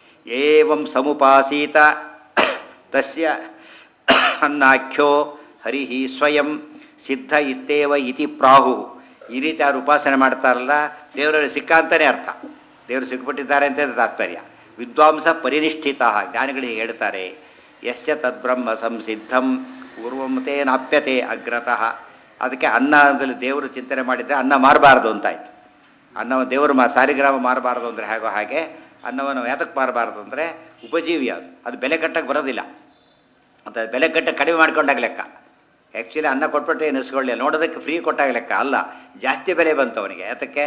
ಏವಂ ಸಮುಪಾಸೀತ ತಸ್ಯ ಅನ್ನಾಖ್ಯೋ ಹರಿ ಸ್ವಯಂ ಸಿದ್ಧ ಇತ್ತೇವ ಇತಿ ಪ್ರಾಹು ಈ ರೀತಿ ಅವ್ರು ಉಪಾಸನೆ ಮಾಡ್ತಾರಲ್ಲ ದೇವರಲ್ಲಿ ಸಿಕ್ಕ ಅಂತಲೇ ಅರ್ಥ ದೇವರು ಸಿಕ್ಬಿಟ್ಟಿದ್ದಾರೆ ಅಂತ ತಾತ್ಪರ್ಯ ವಿದ್ವಾಂಸ ಪರಿನಿಷ್ಠಿತ ಜ್ಞಾನಿಗಳಿಗೆ ಹೇಳ್ತಾರೆ ಯಶ್ಚ ತದ್ಬ್ರಹ್ಮ ಸಂಸಿದ್ಧಂ ಪೂರ್ವಮತೆ ನಾಪ್ಯತೆ ಅಗ್ರತಃ ಅದಕ್ಕೆ ಅನ್ನದಲ್ಲಿ ದೇವರು ಚಿಂತನೆ ಮಾಡಿದರೆ ಅನ್ನ ಮಾರಬಾರ್ದು ಅಂತಾಯ್ತು ಅನ್ನ ದೇವರು ಮಾ ಸಾರಿಗ್ರಾಮ ಮಾರಬಾರ್ದು ಅಂದರೆ ಹೇಗೋ ಹಾಗೆ ಅನ್ನವನ್ನು ಯಾತಕ್ಕೆ ಮಾರಬಾರ್ದು ಅಂದರೆ ಉಪಜೀವಿ ಅದು ಅದು ಬೆಲೆ ಕಟ್ಟಕ್ಕೆ ಬರೋದಿಲ್ಲ ಅಂತ ಬೆಲೆ ಕಟ್ಟ ಕಡಿಮೆ ಮಾಡ್ಕೊಂಡಾಗ ಲೆಕ್ಕ ಆ್ಯಕ್ಚುಲಿ ಅನ್ನ ಕೊಟ್ಬಿಟ್ಟು ಏನು ಇಸ್ಕೊಳ್ಳಿ ನೋಡೋದಕ್ಕೆ ಫ್ರೀ ಕೊಟ್ಟಾಗ ಲೆಕ್ಕ ಅಲ್ಲ ಜಾಸ್ತಿ ಬೆಲೆ ಬಂತು ಅವನಿಗೆ ಯಾತಕ್ಕೆ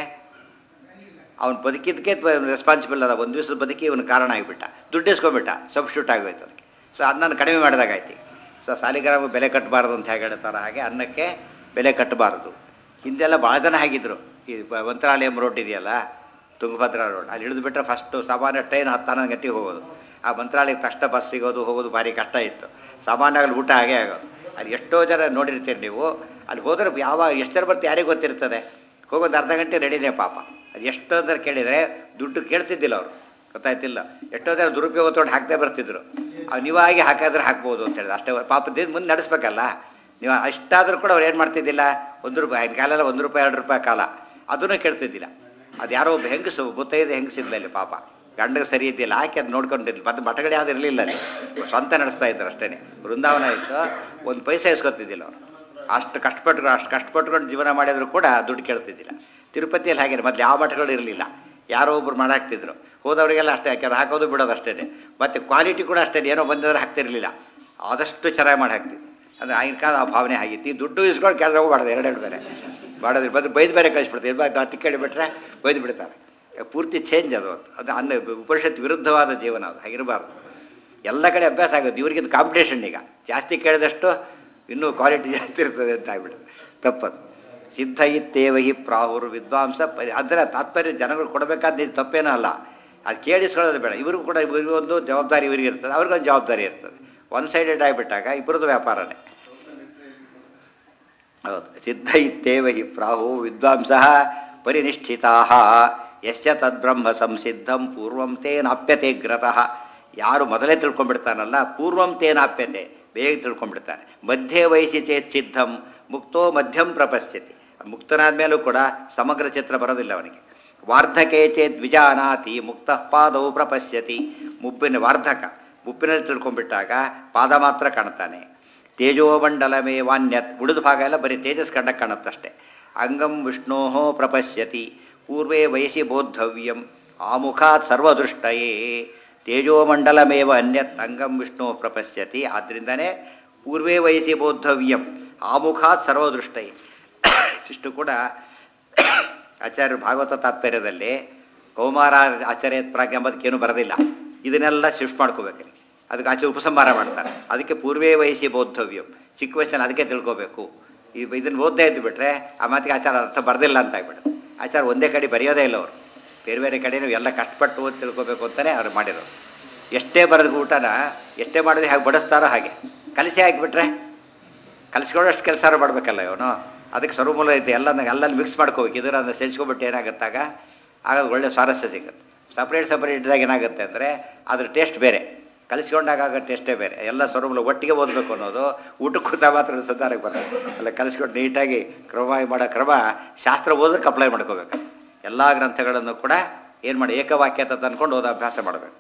ಅವ್ನು ಬದುಕಿದ್ದಕ್ಕೆ ರೆಸ್ಪಾನ್ಸಿಬಲ್ ಅದ ಒಂದು ದಿವಸದ ಬದುಕಿ ಇವನು ಕಾರಣ ಆಗಿಬಿಟ್ಟ ದುಡ್ಡು ಇಸ್ಕೊಂಬಿಟ್ಟ ಸಬ್ಸ್ಟ್ಯೂಟ್ ಆಗೋಯ್ತು ಅದಕ್ಕೆ ಸೊ ಅನ್ನನ ಕಡಿಮೆ ಮಾಡಿದಾಗಾಯ್ತು ಸೊ ಸಾಲಿಗ್ರಾಮ ಬೆಲೆ ಕಟ್ಟಬಾರ್ದು ಅಂತ ಹೇಗೆ ಹೇಳ್ತಾರೆ ಹಾಗೆ ಅನ್ನಕ್ಕೆ ಬೆಲೆ ಕಟ್ಟಬಾರ್ದು ಹಿಂದೆಲ್ಲ ಭಾಳ ಜನ ಆಗಿದ್ರು ಈ ಬ- ಮಂತ್ರಾಲಯಂ ರೋಡ್ ಇದೆಯಲ್ಲ ತುಂಗಭದ್ರಾ ರೋಡ್ ಅಲ್ಲಿ ಇಳಿದು ಬಿಟ್ಟರೆ ಫಸ್ಟು ಸಾಮಾನ್ಯ ಟ್ರೈನ್ ಹತ್ತು ಹನ್ನೊಂದು ಗಂಟೆಗೆ ಹೋಗೋದು ಆ ಮಂತ್ರಾಲಯಕ್ಕೆ ತಕ್ಷಣ ಬಸ್ ಸಿಗೋದು ಹೋಗೋದು ಭಾರಿ ಕಷ್ಟ ಇತ್ತು ಸಾಮಾನ್ಯವಾಗಿ ಊಟ ಹಾಗೆ ಆಗೋದು ಅಲ್ಲಿ ಎಷ್ಟೋ ಜನ ನೋಡಿರ್ತೀರಿ ನೀವು ಅಲ್ಲಿ ಹೋದ್ರೆ ಯಾವ ಎಷ್ಟು ಜನ ಬರ್ತೀವಿ ಯಾರಿಗೆ ಗೊತ್ತಿರ್ತದೆ ಹೋಗೋದು ಅರ್ಧ ಗಂಟೆ ರೆಡಿನೇ ಪಾಪ ಅದು ಎಷ್ಟೋ ಜನ ಕೇಳಿದರೆ ದುಡ್ಡು ಕೇಳ್ತಿದ್ದಿಲ್ಲ ಅವರು ಗೊತ್ತಾಯ್ತಿಲ್ಲ ಎಷ್ಟೋ ಜನ ದುರುಪಯೋಗ ತೊಗೊಂಡು ಹಾಕ್ತಾ ಬರ್ತಿದ್ರು ಅವು ನೀವಾಗಿ ಹಾಕಿದ್ರೆ ಹಾಕ್ಬೋದು ಅಂತ ಹೇಳಿದ್ರು ಅಷ್ಟೇ ಪಾಪದಿಂದ ಮುಂದೆ ನಡೆಸ್ಬೇಕಲ್ಲ ನೀವು ಅಷ್ಟಾದರೂ ಕೂಡ ಅವ್ರು ಏನು ಮಾಡ್ತಿದ್ದಿಲ್ಲ ಒಂದು ರೂಪಾಯಿ ಆಗಿನ ಕಾಲೆಲ್ಲ ಒಂದು ರೂಪಾಯಿ ಎರಡು ರೂಪಾಯಿ ಕಾಲ ಅದನ್ನು ಕೇಳ್ತಿದ್ದಿಲ್ಲ ಅದು ಯಾರೋ ಒಬ್ಬ ಹೆಂಗಸು ಗೊತ್ತೈದೆ ಹೆಂಗಸಿದ್ಲ ಅಲ್ಲಿ ಪಾಪ ಗಂಡಗೆ ಸರಿ ಇದ್ದಿಲ್ಲ ಆಕೆ ಅದು ನೋಡ್ಕೊಂಡಿದ್ಲು ಮತ್ತೆ ಮಠಗಳು ಯಾವ್ದು ಇರಲಿಲ್ಲ ಅಲ್ಲಿ ಸ್ವಂತ ನಡೆಸ್ತಾ ಇದ್ರು ಅಷ್ಟೇ ಬೃಂದಾವನ ಇತ್ತು ಒಂದು ಪೈಸೆ ಇಸ್ಕೊತಿದ್ದಿಲ್ಲ ಅವರು ಅಷ್ಟು ಕಷ್ಟಪಟ್ಟು ಅಷ್ಟು ಕಷ್ಟಪಟ್ಕೊಂಡು ಜೀವನ ಮಾಡಿದ್ರು ಕೂಡ ದುಡ್ಡು ಕೇಳ್ತಿದ್ದಿಲ್ಲ ತಿರುಪತಿಯಲ್ಲಿ ಹಾಗೆ ಮೊದಲು ಯಾವ ಮಠಗಳು ಇರಲಿಲ್ಲ ಯಾರೋ ಒಬ್ರು ಮಾಡಾಕ್ತಿದ್ರು ಹೋದವರಿಗೆಲ್ಲ ಅಷ್ಟೇ ಯಾಕೆಂದ್ರೆ ಹಾಕೋದು ಬಿಡೋದು ಅಷ್ಟೇ ಮತ್ತು ಕ್ವಾಲಿಟಿ ಕೂಡ ಅಷ್ಟೇ ಏನೋ ಬಂದಿದ್ರೆ ಹಾಕ್ತಿರ್ಲಿಲ್ಲ ಆದಷ್ಟು ಚೆನ್ನಾಗಿ ಮಾಡಿ ಹಾಕ್ತಿದ್ರು ಅಂದರೆ ಆಗಿನ ಕಾಲ ಆ ಭಾವನೆ ಆಗಿತ್ತು ಈ ದುಡ್ಡು ಇಸ್ಕೊಂಡು ಕೆಳಗೆ ಹೋಗ್ಬಾರ್ದು ಎರಡೆರಡು ಬೇರೆ ಮಾಡೋದ್ರ ಬಂದು ಬೈದು ಬೇರೆ ಕಳಿಸ್ಬಿಡ್ತಾರೆ ಇರ್ಬಾರ್ದು ಹತ್ತು ಕೇಳಿ ಬಿಟ್ಟರೆ ಬೈದು ಬಿಡ್ತಾರೆ ಪೂರ್ತಿ ಚೇಂಜ್ ಅದು ಅದು ಅನ್ನ ಉಪನಿಷತ್ ವಿರುದ್ಧವಾದ ಜೀವನ ಅದು ಹಾಗಿರಬಾರ್ದು ಎಲ್ಲ ಕಡೆ ಅಭ್ಯಾಸ ಆಗುತ್ತೆ ಇವ್ರಿಗಿದು ಕಾಂಪಿಟೇಷನ್ ಈಗ ಜಾಸ್ತಿ ಕೇಳಿದಷ್ಟು ಇನ್ನೂ ಕ್ವಾಲಿಟಿ ಜಾಸ್ತಿ ಇರ್ತದೆ ಅಂತ ಆಗ್ಬಿಡುತ್ತೆ ತಪ್ಪದು ಸಿದ್ಧ ಇತ್ತೇವ ಹಿ ಪ್ರಾಹುರು ವಿದ್ವಾಂಸ ಪರಿ ಅಂದರೆ ತಾತ್ಪರ್ಯ ಜನಗಳು ಕೊಡಬೇಕಾದ ಇದು ತಪ್ಪೇನೂ ಅಲ್ಲ ಅದು ಕೇಳಿಸ್ಕೊಳ್ಳೋದು ಬೇಡ ಇವ್ರಿಗೂ ಕೂಡ ಇವ್ರಿಗೂ ಒಂದು ಜವಾಬ್ದಾರಿ ಇವರಿಗೆ ಇರ್ತದೆ ಅವ್ರಿಗೊಂದು ಜವಾಬ್ದಾರಿ ಇರ್ತದೆ ಒನ್ ಸೈಡೆಡ್ ಆಗಿಬಿಟ್ಟಾಗ ಇಬ್ಬರದ್ದು ವ್ಯಾಪಾರನೇ ಹೌದು ಸಿದ್ಧ ಇತ್ತೇವ ಹಿ ಪ್ರಾಹು ವಿದ್ವಾಂಸ ಪರಿನಿಷ್ಠಿತಾ ಯಶ್ಚ ತದ್ಬ್ರಹ್ಮ ಸಂಸಿದ್ಧಂ ಪೂರ್ವಂ ತೇನಾಪ್ಯತೆ ಗ್ರತಃ ಯಾರು ಮೊದಲೇ ತಿಳ್ಕೊಂಡ್ಬಿಡ್ತಾನಲ್ಲ ಪೂರ್ವಂ ತೇನಾಪ್ಯತೆ ಬೇಗ ತಿಳ್ಕೊಂಡ್ಬಿಡ್ತಾನೆ ಮಧ್ಯೆ ವಯಸ್ಸಿ ಚೇತ್ ಸಿದ್ಧಂ ಮುಕ್ತೋ ಮಧ್ಯಂ ಪ್ರಪಶ್ಯತಿ ಮುಕ್ತನಾದ ಮೇಲೂ ಕೂಡ ಸಮಗ್ರ ಚಿತ್ರ ಬರೋದಿಲ್ಲ ಅವನಿಗೆ ವಾರ್ಧಕೆ ಚೇತ್ ವಿಜಾನಾತಿ ಮುಕ್ತ ಪಾದವು ಪ್ರಪಶ್ಯತಿ ಮುಪ್ಪಿನ ವಾರ್ಧಕ ಮುಪ್ಪಿನಲ್ಲಿ ತಿಳ್ಕೊಂಡ್ಬಿಟ್ಟಾಗ ಪಾದ ಮಾತ್ರ ಕಾಣ್ತಾನೆ ತೇಜೋಮಂಡಲಮೇ ವಾನ್ಯತ್ ಉಳಿದ ಭಾಗ ಎಲ್ಲ ಬರೀ ತೇಜಸ್ ಕಂಡ ಕಾಣುತ್ತಷ್ಟೆ ಅಂಗಂ ವಿಷ್ಣೋ ಪ್ರಪಶ್ಯತಿ ಪೂರ್ವೇ ವಯಸ್ಸಿ ಬೋದ್ಧವ್ಯಂ ಆಮುಖಾತ್ ಸರ್ವದೃಷ್ಟಯೇ ತೇಜೋಮಂಡಲಮೇವ ಅನ್ಯತ್ ಅಂಗಂ ವಿಷ್ಣು ಪ್ರಪಶ್ಯತಿ ಆದ್ದರಿಂದನೇ ಪೂರ್ವೇ ವಯಸ್ಸಿ ಬೋದ್ಧವ್ಯಂ ಆಮುಖಾತ್ ಸರ್ವದೃಷ್ಟಯೇ ಇಷ್ಟು ಕೂಡ ಆಚಾರ್ಯ ಭಾಗವತ ತಾತ್ಪರ್ಯದಲ್ಲಿ ಕೌಮಾರ ಆಚಾರ್ಯ ಪ್ರಾಜ್ಞ ಎಂಬುದಕ್ಕೇನು ಬರೋದಿಲ್ಲ ಇದನ್ನೆಲ್ಲ ಶಿಫ್ಟ್ ಮಾಡ್ಕೋಬೇಕು ಅದಕ್ಕೆ ಆಚೆ ಉಪಸಂಹಾರ ಮಾಡ್ತಾರೆ ಅದಕ್ಕೆ ಪೂರ್ವೇ ವಯಸ್ಸಿ ಬೋದ್ಧವ್ಯಂ ಚಿಕ್ಕ ವಯಸ್ಸಲ್ಲಿ ಅದಕ್ಕೆ ತಿಳ್ಕೋಬೇಕು ಈ ಇದನ್ನು ಓದ್ತಾ ಇದ್ದು ಬಿಟ್ರೆ ಆ ಮಾತಿಗೆ ಆಚಾರ ಅರ್ಥ ಬರ್ದಿಲ್ಲ ಅಂತ ಆಗ್ಬಿಡುತ್ತೆ ಆಚಾರ ಒಂದೇ ಕಡೆ ಬರೆಯೋದೇ ಇಲ್ಲ ಅವರು ಬೇರೆ ಬೇರೆ ಕಡೆನೂ ಎಲ್ಲ ಕಷ್ಟಪಟ್ಟು ಓದಿ ತಿಳ್ಕೊಬೇಕು ಅಂತಲೇ ಅವ್ರು ಮಾಡಿರೋರು ಎಷ್ಟೇ ಬರೆದ ಊಟನ ಎಷ್ಟೇ ಮಾಡಿದ್ರೆ ಹಾಗೆ ಬಡಿಸ್ತಾರೋ ಹಾಗೆ ಕಲಸಿ ಹಾಕಿಬಿಟ್ರೆ ಕಲಿಸ್ಕೊಳ್ಳೋಷ್ಟು ಕೆಲಸ ಮಾಡಬೇಕಲ್ಲ ಇವನು ಅದಕ್ಕೆ ಸ್ವರೂಪಮೂಲ ಐತೆ ಎಲ್ಲ ಎಲ್ಲಲ್ಲಿ ಮಿಕ್ಸ್ ಮಾಡ್ಕೋಬೇಕು ಇದರ ಅದನ್ನ ಸೇರಿಸ್ಕೊಬಿಟ್ಟು ಏನಾಗುತ್ತಾಗ ಆಗ ಅದು ಒಳ್ಳೆ ಸ್ವಾರಸ್ಯ ಸಿಗುತ್ತೆ ಸಪ್ರೇಟ್ ಸಪ್ರೇಟ್ ಇದ್ದಾಗ ಏನಾಗುತ್ತೆ ಅಂದರೆ ಅದ್ರ ಟೇಸ್ಟ್ ಬೇರೆ ಕಲಿಸ್ಕೊಂಡಾಗ ಆಗೋ ಟೇಸ್ಟೇ ಬೇರೆ ಎಲ್ಲ ಸ್ವರೂಪಗಳು ಒಟ್ಟಿಗೆ ಓದಬೇಕು ಅನ್ನೋದು ಊಟಕ್ಕೆ ಕೂತ ಮಾತ್ರ ಸದ್ದಾರಕ್ಕೆ ಬರೋದು ಅಲ್ಲ ಕಲಿಸ್ಕೊಂಡು ನೀಟಾಗಿ ಕ್ರಮ ಮಾಡೋ ಕ್ರಮ ಶಾಸ್ತ್ರ ಓದೋಕ್ಕೆ ಅಪ್ಲೈ ಮಾಡ್ಕೋಬೇಕು ಎಲ್ಲ ಗ್ರಂಥಗಳನ್ನು ಕೂಡ ಏನು ಮಾಡಿ ಏಕವಾಕ್ಯ ಅಂತ ತಂದ್ಕೊಂಡು ಓದೋ ಅಭ್ಯಾಸ ಮಾಡಬೇಕು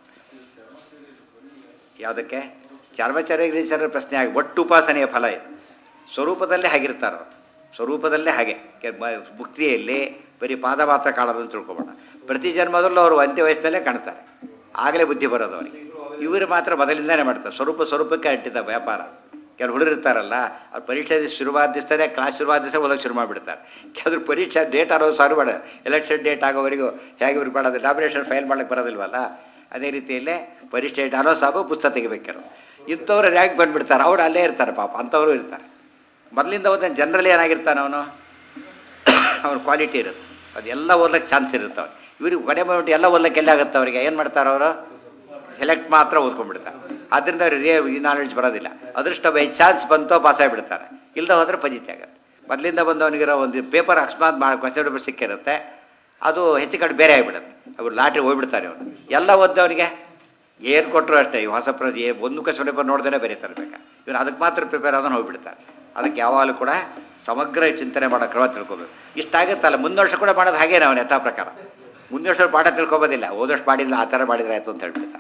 ಯಾವುದಕ್ಕೆ ಚರ್ಮಚರ್ಯಗ್ರೀಚರ ಪ್ರಶ್ನೆ ಆಗಿ ಒಟ್ಟು ಉಪಾಸನೆಯ ಫಲ ಇದು ಸ್ವರೂಪದಲ್ಲೇ ಹಾಗಿರ್ತಾರೆ ಅವ್ರು. ಸ್ವರೂಪದಲ್ಲೇ ಹಾಗೆ ಕೆ- ಮ- ಮುಕ್ತಿಯಲ್ಲಿ ಬರೀ ಪಾದ ಮಾತ್ರ ಕಾಣೋದು ಅಂತ ತಿಳ್ಕೊಬೇಡ ಪ್ರತಿ ಜನ್ಮದಲ್ಲೂ ಅವರು ಅಂತ್ಯ ವಯಸ್ಸಿನಲ್ಲೇ ಕಾಣ್ತಾರೆ ಆಗಲೇ ಬುದ್ಧಿ ಬರೋದು ಅವರಿಗೆ ಇವರು ಮಾತ್ರ ಮೊದಲಿಂದಾನೇ ಮಾಡ್ತಾರೆ ಸ್ವರೂಪ ಸ್ವರೂಪಕ್ಕೆ ಅಂಟಿದ ವ್ಯಾಪಾರ ಕೆಲವು ಹುಡುಗರು ಇರ್ತಾರಲ್ಲ ಅವ್ರು ಪರೀಕ್ಷೆ ಶುರುವಾದ ದಿವಸನೇ ಕ್ಲಾಸ್ ಶುರುವಾದ ದಿವಸ ಓದೋಕೆ ಶುರು ಮಾಡಿಬಿಡ್ತಾರೆ ಕೆಲವರು ಪರೀಕ್ಷೆ ಡೇಟ್ ಆರೋದು ಸಾರು ಮಾಡ ಎಲೆಕ್ಷನ್ ಡೇಟ್ ಆಗೋವರೆಗೂ ಹೇಗೆ ಇವ್ರು ಮಾಡೋದು ನಾಮಿನೇಷನ್ ಫೈಲ್ ಮಾಡಕ್ಕೆ ಬರೋದಿಲ್ವಲ್ಲ ಅದೇ ರೀತಿಯಲ್ಲೇ ಪರೀಕ್ಷೆ ಡೇಟ್ ಆರೋ ಸಾಕು ಪುಸ್ತಕ ತೆಗಿಬೇಕಾರು ಇಂಥವ್ರು ರ್ಯಾಂಕ್ ಬಂದುಬಿಡ್ತಾರೆ ಅವ್ರು ಅಲ್ಲೇ ಇರ್ತಾರೆ ಪಾಪ ಅಂಥವರು ಇರ್ತಾರೆ ಮೊದಲಿಂದ ಓದ ಜನರಲಿ ಏನಾಗಿರ್ತಾನೆ ಅವನು ಅವ್ರ ಕ್ವಾಲಿಟಿ ಇರುತ್ತೆ ಅದೆಲ್ಲ ಓದ್ಲಿಕ್ಕೆ ಚಾನ್ಸ್ ಇರುತ್ತೆ ಅವ್ರು ಇವ್ರಿಗೆ ಕೊನೆ ಬಂದ್ಬಿಟ್ಟು ಎಲ್ಲ ಓದ್ಲಿಕ್ಕೆ ಎಲ್ಲ ಆಗುತ್ತೆ ಅವರಿಗೆ ಏನು ಮಾಡ್ತಾರೆ ಅವರು ಸೆಲೆಕ್ಟ್ ಮಾತ್ರ ಓದ್ಕೊಂಡ್ಬಿಡ್ತಾರೆ ಅದರಿಂದ ಅವ್ರಿಗೆ ಈ ನಾಲೆಡ್ಜ್ ಬರೋದಿಲ್ಲ ಅದೃಷ್ಟ ಬೈ ಚಾನ್ಸ್ ಬಂತೋ ಪಾಸ್ ಆಗಿಬಿಡ್ತಾರೆ ಇಲ್ಲದೆ ಹೋದ್ರೆ ಪಜಿತಿ ಆಗುತ್ತೆ ಮೊದಲಿಂದ ಬಂದವನಿಗಿರೋ ಒಂದು ಪೇಪರ್ ಅಕಸ್ಮಾತ್ ಮಾಡಿ ಕ್ವಶನ್ ಪೇಪರ್ ಸಿಕ್ಕಿರುತ್ತೆ ಅದು ಹೆಚ್ಚು ಕಡೆ ಬೇರೆ ಆಗಿಬಿಡುತ್ತೆ ಅವ್ರು ಲಾಟ್ರಿ ಹೋಗ್ಬಿಡ್ತಾರೆ ಅವನು ಎಲ್ಲ ಓದ್ದವನಿಗೆ ಏನು ಕೊಟ್ಟರು ಅಷ್ಟೇ ಈ ಹೊಸ ಪ್ರ ಏ- ಒಂದು ಕ್ವಶನ್ ಪೇಪರ್ ನೋಡ್ದೇ ಬರೀತಾರೆ ಬೇಕಾ ಇವನು ಅದಕ್ಕೆ ಮಾತ್ರ ಪ್ರಿಪೇರ್ ಆದನ್ನು ಹೋಗ್ಬಿಡ್ತಾರೆ ಅದಕ್ಕೆ ಯಾವಾಗಲೂ ಕೂಡ ಸಮಗ್ರ ಚಿಂತನೆ ಮಾಡೋ ಕ್ರಮ ತಿಳ್ಕೊಬೇಕು ಇಷ್ಟಾಗುತ್ತಲ್ಲ ಮುಂದೆ ವರ್ಷ ಕೂಡ ಮಾಡೋದು ಹಾಗೇ ಅವನು ಯಥಾ ಪ್ರಕಾರ ಮುಂದೆ ವರ್ಷ ಪಾಠ ತಿಳ್ಕೊಬೋದಿಲ್ಲ ಓದೋಷ್ಟು ಮಾಡಿಲ್ಲ ಆ ಥರ ಮಾಡಿದ್ರೆ ಆಯಿತು ಅಂತ ಹೇಳ್ಬಿಡ್ತಾರೆ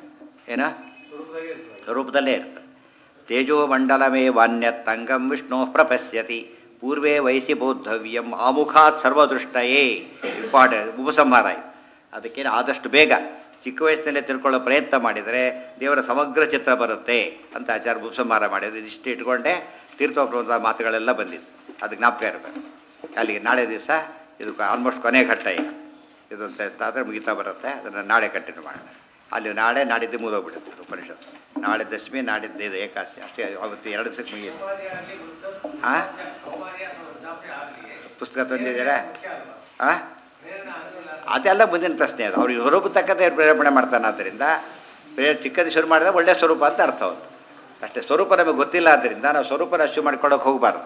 ಏನೋ ಸ್ವರೂಪದಾಗೆ ಇರ್ತದೆ ರೂಪದಲ್ಲೇ ಇರ್ತದೆ ತೇಜೋ ಮಂಡಲಮೇ ವಾನ್ಯತ್ತಂಗಂ ವಿಷ್ಣು ಪ್ರಪಶ್ಯತಿ ಪೂರ್ವೇ ವಯಸ್ಸಿ ಬೋದ್ಧವ್ಯಂ ಆಮುಖಾತ್ ಸರ್ವದೃಷ್ಟಯೇ ಇಂಪಾರ್ಟೆಂಟ್ ಉಪಸಂಹಾರ ಇದು ಅದಕ್ಕೇನು ಆದಷ್ಟು ಬೇಗ ಚಿಕ್ಕ ವಯಸ್ಸಿನಲ್ಲೇ ತಿಳ್ಕೊಳ್ಳೋ ಪ್ರಯತ್ನ ಮಾಡಿದರೆ ದೇವರ ಸಮಗ್ರ ಚಿತ್ರ ಬರುತ್ತೆ ಅಂತ ಆಚಾರ ಉಪಸಂಹಾರ ಮಾಡಿದ್ರು ಇದಿಷ್ಟು ಇಟ್ಕೊಂಡೆ ತೀರ್ಥೋಪರದ ಮಾತುಗಳೆಲ್ಲ ಬಂದಿತ್ತು ಅದು ಜ್ಞಾಪಕ ಇರಬೇಕು ಅಲ್ಲಿಗೆ ನಾಳೆ ದಿವಸ ಇದು ಆಲ್ಮೋಸ್ಟ್ ಕೊನೆ ಘಟ್ಟ ಈಗ ಇದು ಅಂತ ಆದರೆ ಮುಗಿತಾ ಬರುತ್ತೆ ಅದನ್ನು ನಾಳೆ ಕಂಟಿನ್ಯೂ ಮಾಡೋಣ ಅಲ್ಲಿ ನಾಳೆ ನಾಡಿದ್ದು ಮುಗಿದೋಗ್ಬಿಡುತ್ತೆ ಅದು ಪರಿಷತ್ತು ನಾಳೆ ದಶಮಿ ನಾಡಿದ್ದು ಇದು ಏಕಾದಶಿ ಅಷ್ಟೇ ಅವತ್ತು ಎರಡು ದಿವಸಕ್ಕೆ ಮುಗಿಯುತ್ತೆ ಕೌಮಾರ್ಯ ಆಗಲಿ ವೃದ್ಧ ಆ? ಕೌಮಾರ್ಯ ಅಥವಾ ವೃದ್ಧಾಪ್ಯ ಆಗಲಿ ಪುಸ್ತಕ ತಂದಿದ್ದೀರಾ ಮುಖ್ಯ ಅಲ್ವಾ ಆ ಪ್ರೇರಣೆ ಆಗಲಿಲ್ಲ ಅದೆಲ್ಲ ಮುಂದಿನ ಪ್ರಶ್ನೆ ಅದು ಅವ್ರಿಗೆ ಸ್ವರೂಪ ತಕ್ಕಂತೆ ಇವ್ರು ಪ್ರೇರೇಪಣೆ ಮಾಡ್ತಾನೆ ಆದ್ದರಿಂದ ಬೇರೆ ಚಿಕ್ಕದು ಶುರು ಮಾಡಿದ್ರೆ ಒಳ್ಳೆ ಸ್ವರೂಪ ಅಂತ ಅರ್ಥ ಹೌದು ಅಷ್ಟೇ ಸ್ವರೂಪ ನಮಗೆ ಗೊತ್ತಿಲ್ಲ ಆದ್ದರಿಂದ ನಾವು ಸ್ವರೂಪನ ಅಶ್ಯೂ ಮಾಡ್ಕೊಳಕ್ಕೆ ಹೋಗಬಾರ್ದು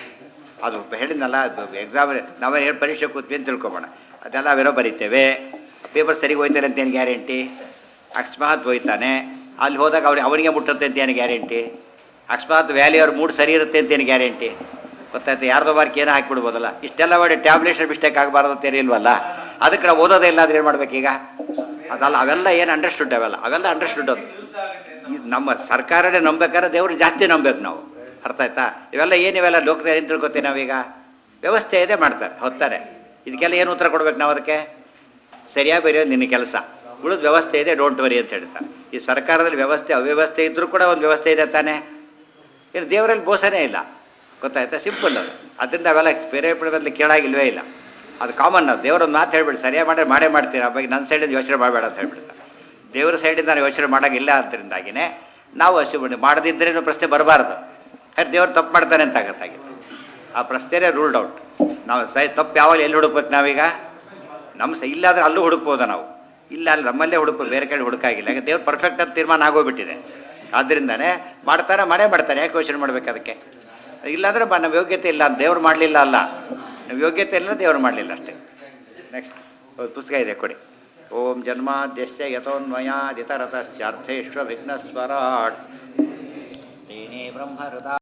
ಅದು ಹೇಳಿದ್ನಲ್ಲ ಅದು ಎಕ್ಸಾಮ್ ನಾವೇ ಏನು ಪರೀಕ್ಷೆ ಕೂತ್ವಿ ಅಂತ ತಿಳ್ಕೊಬೋಣ ಅದೆಲ್ಲ ನಾವೇನೋ ಬರೀತೇವೆ ಪೇಪರ್ ಸರಿಗೆ ಹೋಯ್ತಾರೆ ಅಂತ ಏನು ಗ್ಯಾರಂಟಿ ಅಕಸ್ಮಾತ್ ಹೋಯ್ತಾನೆ ಅಲ್ಲಿ ಹೋದಾಗ ಅವ್ರಿಗೆ ಅವನಿಗೆ ಮುಟ್ಟುತ್ತೆ ಅಂತ ಏನು ಗ್ಯಾರಂಟಿ ಅಕಸ್ಮಾತ್ ವ್ಯಾಲಿ ಅವ್ರ ಮೂಡ್ ಸರಿ ಇರುತ್ತೆ ಅಂತ ಏನು ಗ್ಯಾರಂಟಿ ಗೊತ್ತಾಯ್ತು ಯಾರ್ದೋ ಮಾರ್ಕ್ ಏನೋ ಹಾಕ್ಬಿಡ್ಬೋದಲ್ಲ ಇಷ್ಟೆಲ್ಲ ಮಾಡಿ ಟ್ಯಾಬ್ಲೆಟ್ಸ್ ಮಿಸ್ಟೇಕ್ ಆಗಬಾರ್ದು ಅಂತ ಏನಿಲ್ವಲ್ಲ ಅದಕ್ಕೆ ನಾವು ಓದೋದೇ ಇಲ್ಲ ಅಂದ್ರೆ ಏನು ಮಾಡ್ಬೇಕೀಗ ಅದಲ್ಲ ಅವೆಲ್ಲ ಏನು ಅಂಡರ್ಸ್ಟುಡ್ ಅವೆಲ್ಲ ಅವೆಲ್ಲ ಅಂಡರ್ಸ್ಟುಡ್ ಅದು ವಿರುದ್ಧ ಆಗುತ್ತೆ ಅಂತ ಈ ನಮ್ಮ ಸರ್ಕಾರನೇ ನಂಬೇಕಾದ್ರೆ ದೇವ್ರು ಜಾಸ್ತಿ ನಂಬೇಕು ನಾವು ಅರ್ಥ ಆಯ್ತಾ ಇವೆಲ್ಲ ಏನು ಇವೆಲ್ಲ ಲೋಕದ ಏನು ತಿಳ್ಕೊತೀವಿ ನಾವೀಗ ವ್ಯವಸ್ಥೆ ಇದೆ ಮಾಡ್ತಾರೆ ಹೊತ್ತಾರೆ ಇದಕ್ಕೆಲ್ಲ ಏನು ಉತ್ತರ ಕೊಡ್ಬೇಕು ನಾವು ಅದಕ್ಕೆ ಸರಿಯಾಗಿ ಬರೆಯೋದು ನಿನ್ನ ಕೆಲಸ ಉಳಿದ ವ್ಯವಸ್ಥೆ ಇದೆ ಡೋಂಟ್ ವರಿ ಅಂತ ಹೇಳ್ತಾರೆ ಈ ಸರ್ಕಾರದಲ್ಲಿ ವ್ಯವಸ್ಥೆ ಅವ್ಯವಸ್ಥೆ ಇದ್ದರೂ ಕೂಡ ಒಂದು ವ್ಯವಸ್ಥೆ ಇದೆ ತಾನೇ ಇನ್ನು ದೇವರಲ್ಲಿ ಮೋಸನೇ ಇಲ್ಲ ಗೊತ್ತಾಯ್ತಾ ಸಿಂಪಲ್ ಅದು ಅದರಿಂದ ಅವೆಲ್ಲ ಬೇರೆ ಬದಲು ಕೇಳಾಗಿಲ್ವೇ ಇಲ್ಲ ಅದು ಕಾಮನ್ ಅದು ದೇವರೊಂದು ಮಾತು ಹೇಳ್ಬಿಡಿ ಸರಿಯಾಗಿ ಮಾಡಿ ಮಾಡೇ ಮಾಡ್ತೀನಿ ಆ ಬಗ್ಗೆ ನನ್ನ ಸೈಡಿಂದ ಯೋಚನೆ ಮಾಡಬೇಡ ಅಂತ ಹೇಳ್ಬಿಡ್ತಾರೆ ದೇವರ ಸೈಡಿಂದ ನಾನು ಯೋಚನೆ ಮಾಡೋಂಗಿಲ್ಲ ಅದರಿಂದಾಗಿನೇ ನಾವು ಅಷ್ಟು ಮಾಡಿ ಮಾಡದಿದ್ದರೇನು ಪ್ರಶ್ನೆ ಬರಬಾರ್ದು ಯಾಕೆ ದೇವ್ರು ತಪ್ಪು ಮಾಡ್ತಾನೆ ಅಂತ ಆಗತ್ತಾಗಿದೆ ಆ ಪ್ರಶ್ನೆನೇ ರೂಲ್ಡ್ ಔಟ್ ನಾವು ಸೈ ತಪ್ಪು ಯಾವಾಗ ಎಲ್ಲಿ ಹುಡುಕ್ಬೇಕು ನಾವೀಗ ನಮ್ಮ ಸ ಇಲ್ಲಾದ್ರೆ ಅಲ್ಲೂ ಹುಡುಕ್ಬೋದ ನಾವು ಇಲ್ಲ ಅಲ್ಲಿ ನಮ್ಮಲ್ಲೇ ಹುಡುಕ್ಬೋದು ಬೇರೆ ಕಡೆ ಹುಡುಕಾಗಿಲ್ಲ ಯಾಕೆ ದೇವ್ರು ಪರ್ಫೆಕ್ಟ್ ಅಂತ ತೀರ್ಮಾನ ಆಗೋಗ್ಬಿಟ್ಟಿದೆ ಆದ್ದರಿಂದನೇ ಮಾಡ್ತಾನೆ ಮಾಡೇ ಮಾಡ್ತಾನೆ ಯಾಕೆ ಯೋಚನೆ ಮಾಡ್ಬೇಕು ಅದಕ್ಕೆ ಇಲ್ಲಾಂದ್ರೆ ಬ ನಮ್ಮ ಯೋಗ್ಯತೆ ಇಲ್ಲ ಅಂತ ದೇವ್ರು ಮಾಡಲಿಲ್ಲ ಅಲ್ಲ ನಮ್ಮ ಯೋಗ್ಯತೆ ಇಲ್ಲ ದೇವ್ರು ಮಾಡಲಿಲ್ಲ ಅಷ್ಟೇ ನೆಕ್ಸ್ಟ್ ಪುಸ್ತಕ ಇದೆ ಕೊಡಿ ಓಂ ಜನ್ಮಾದ್ಯಸ್ಯ ಯಥೋನ್ಮಯಾದಿತರತಶ್ಚಾರ್ಥೇಶ್ವ ವಿಘ್ನಸ್ವರಾಟ್ ಬ್ರಹ್ಮಹೃದ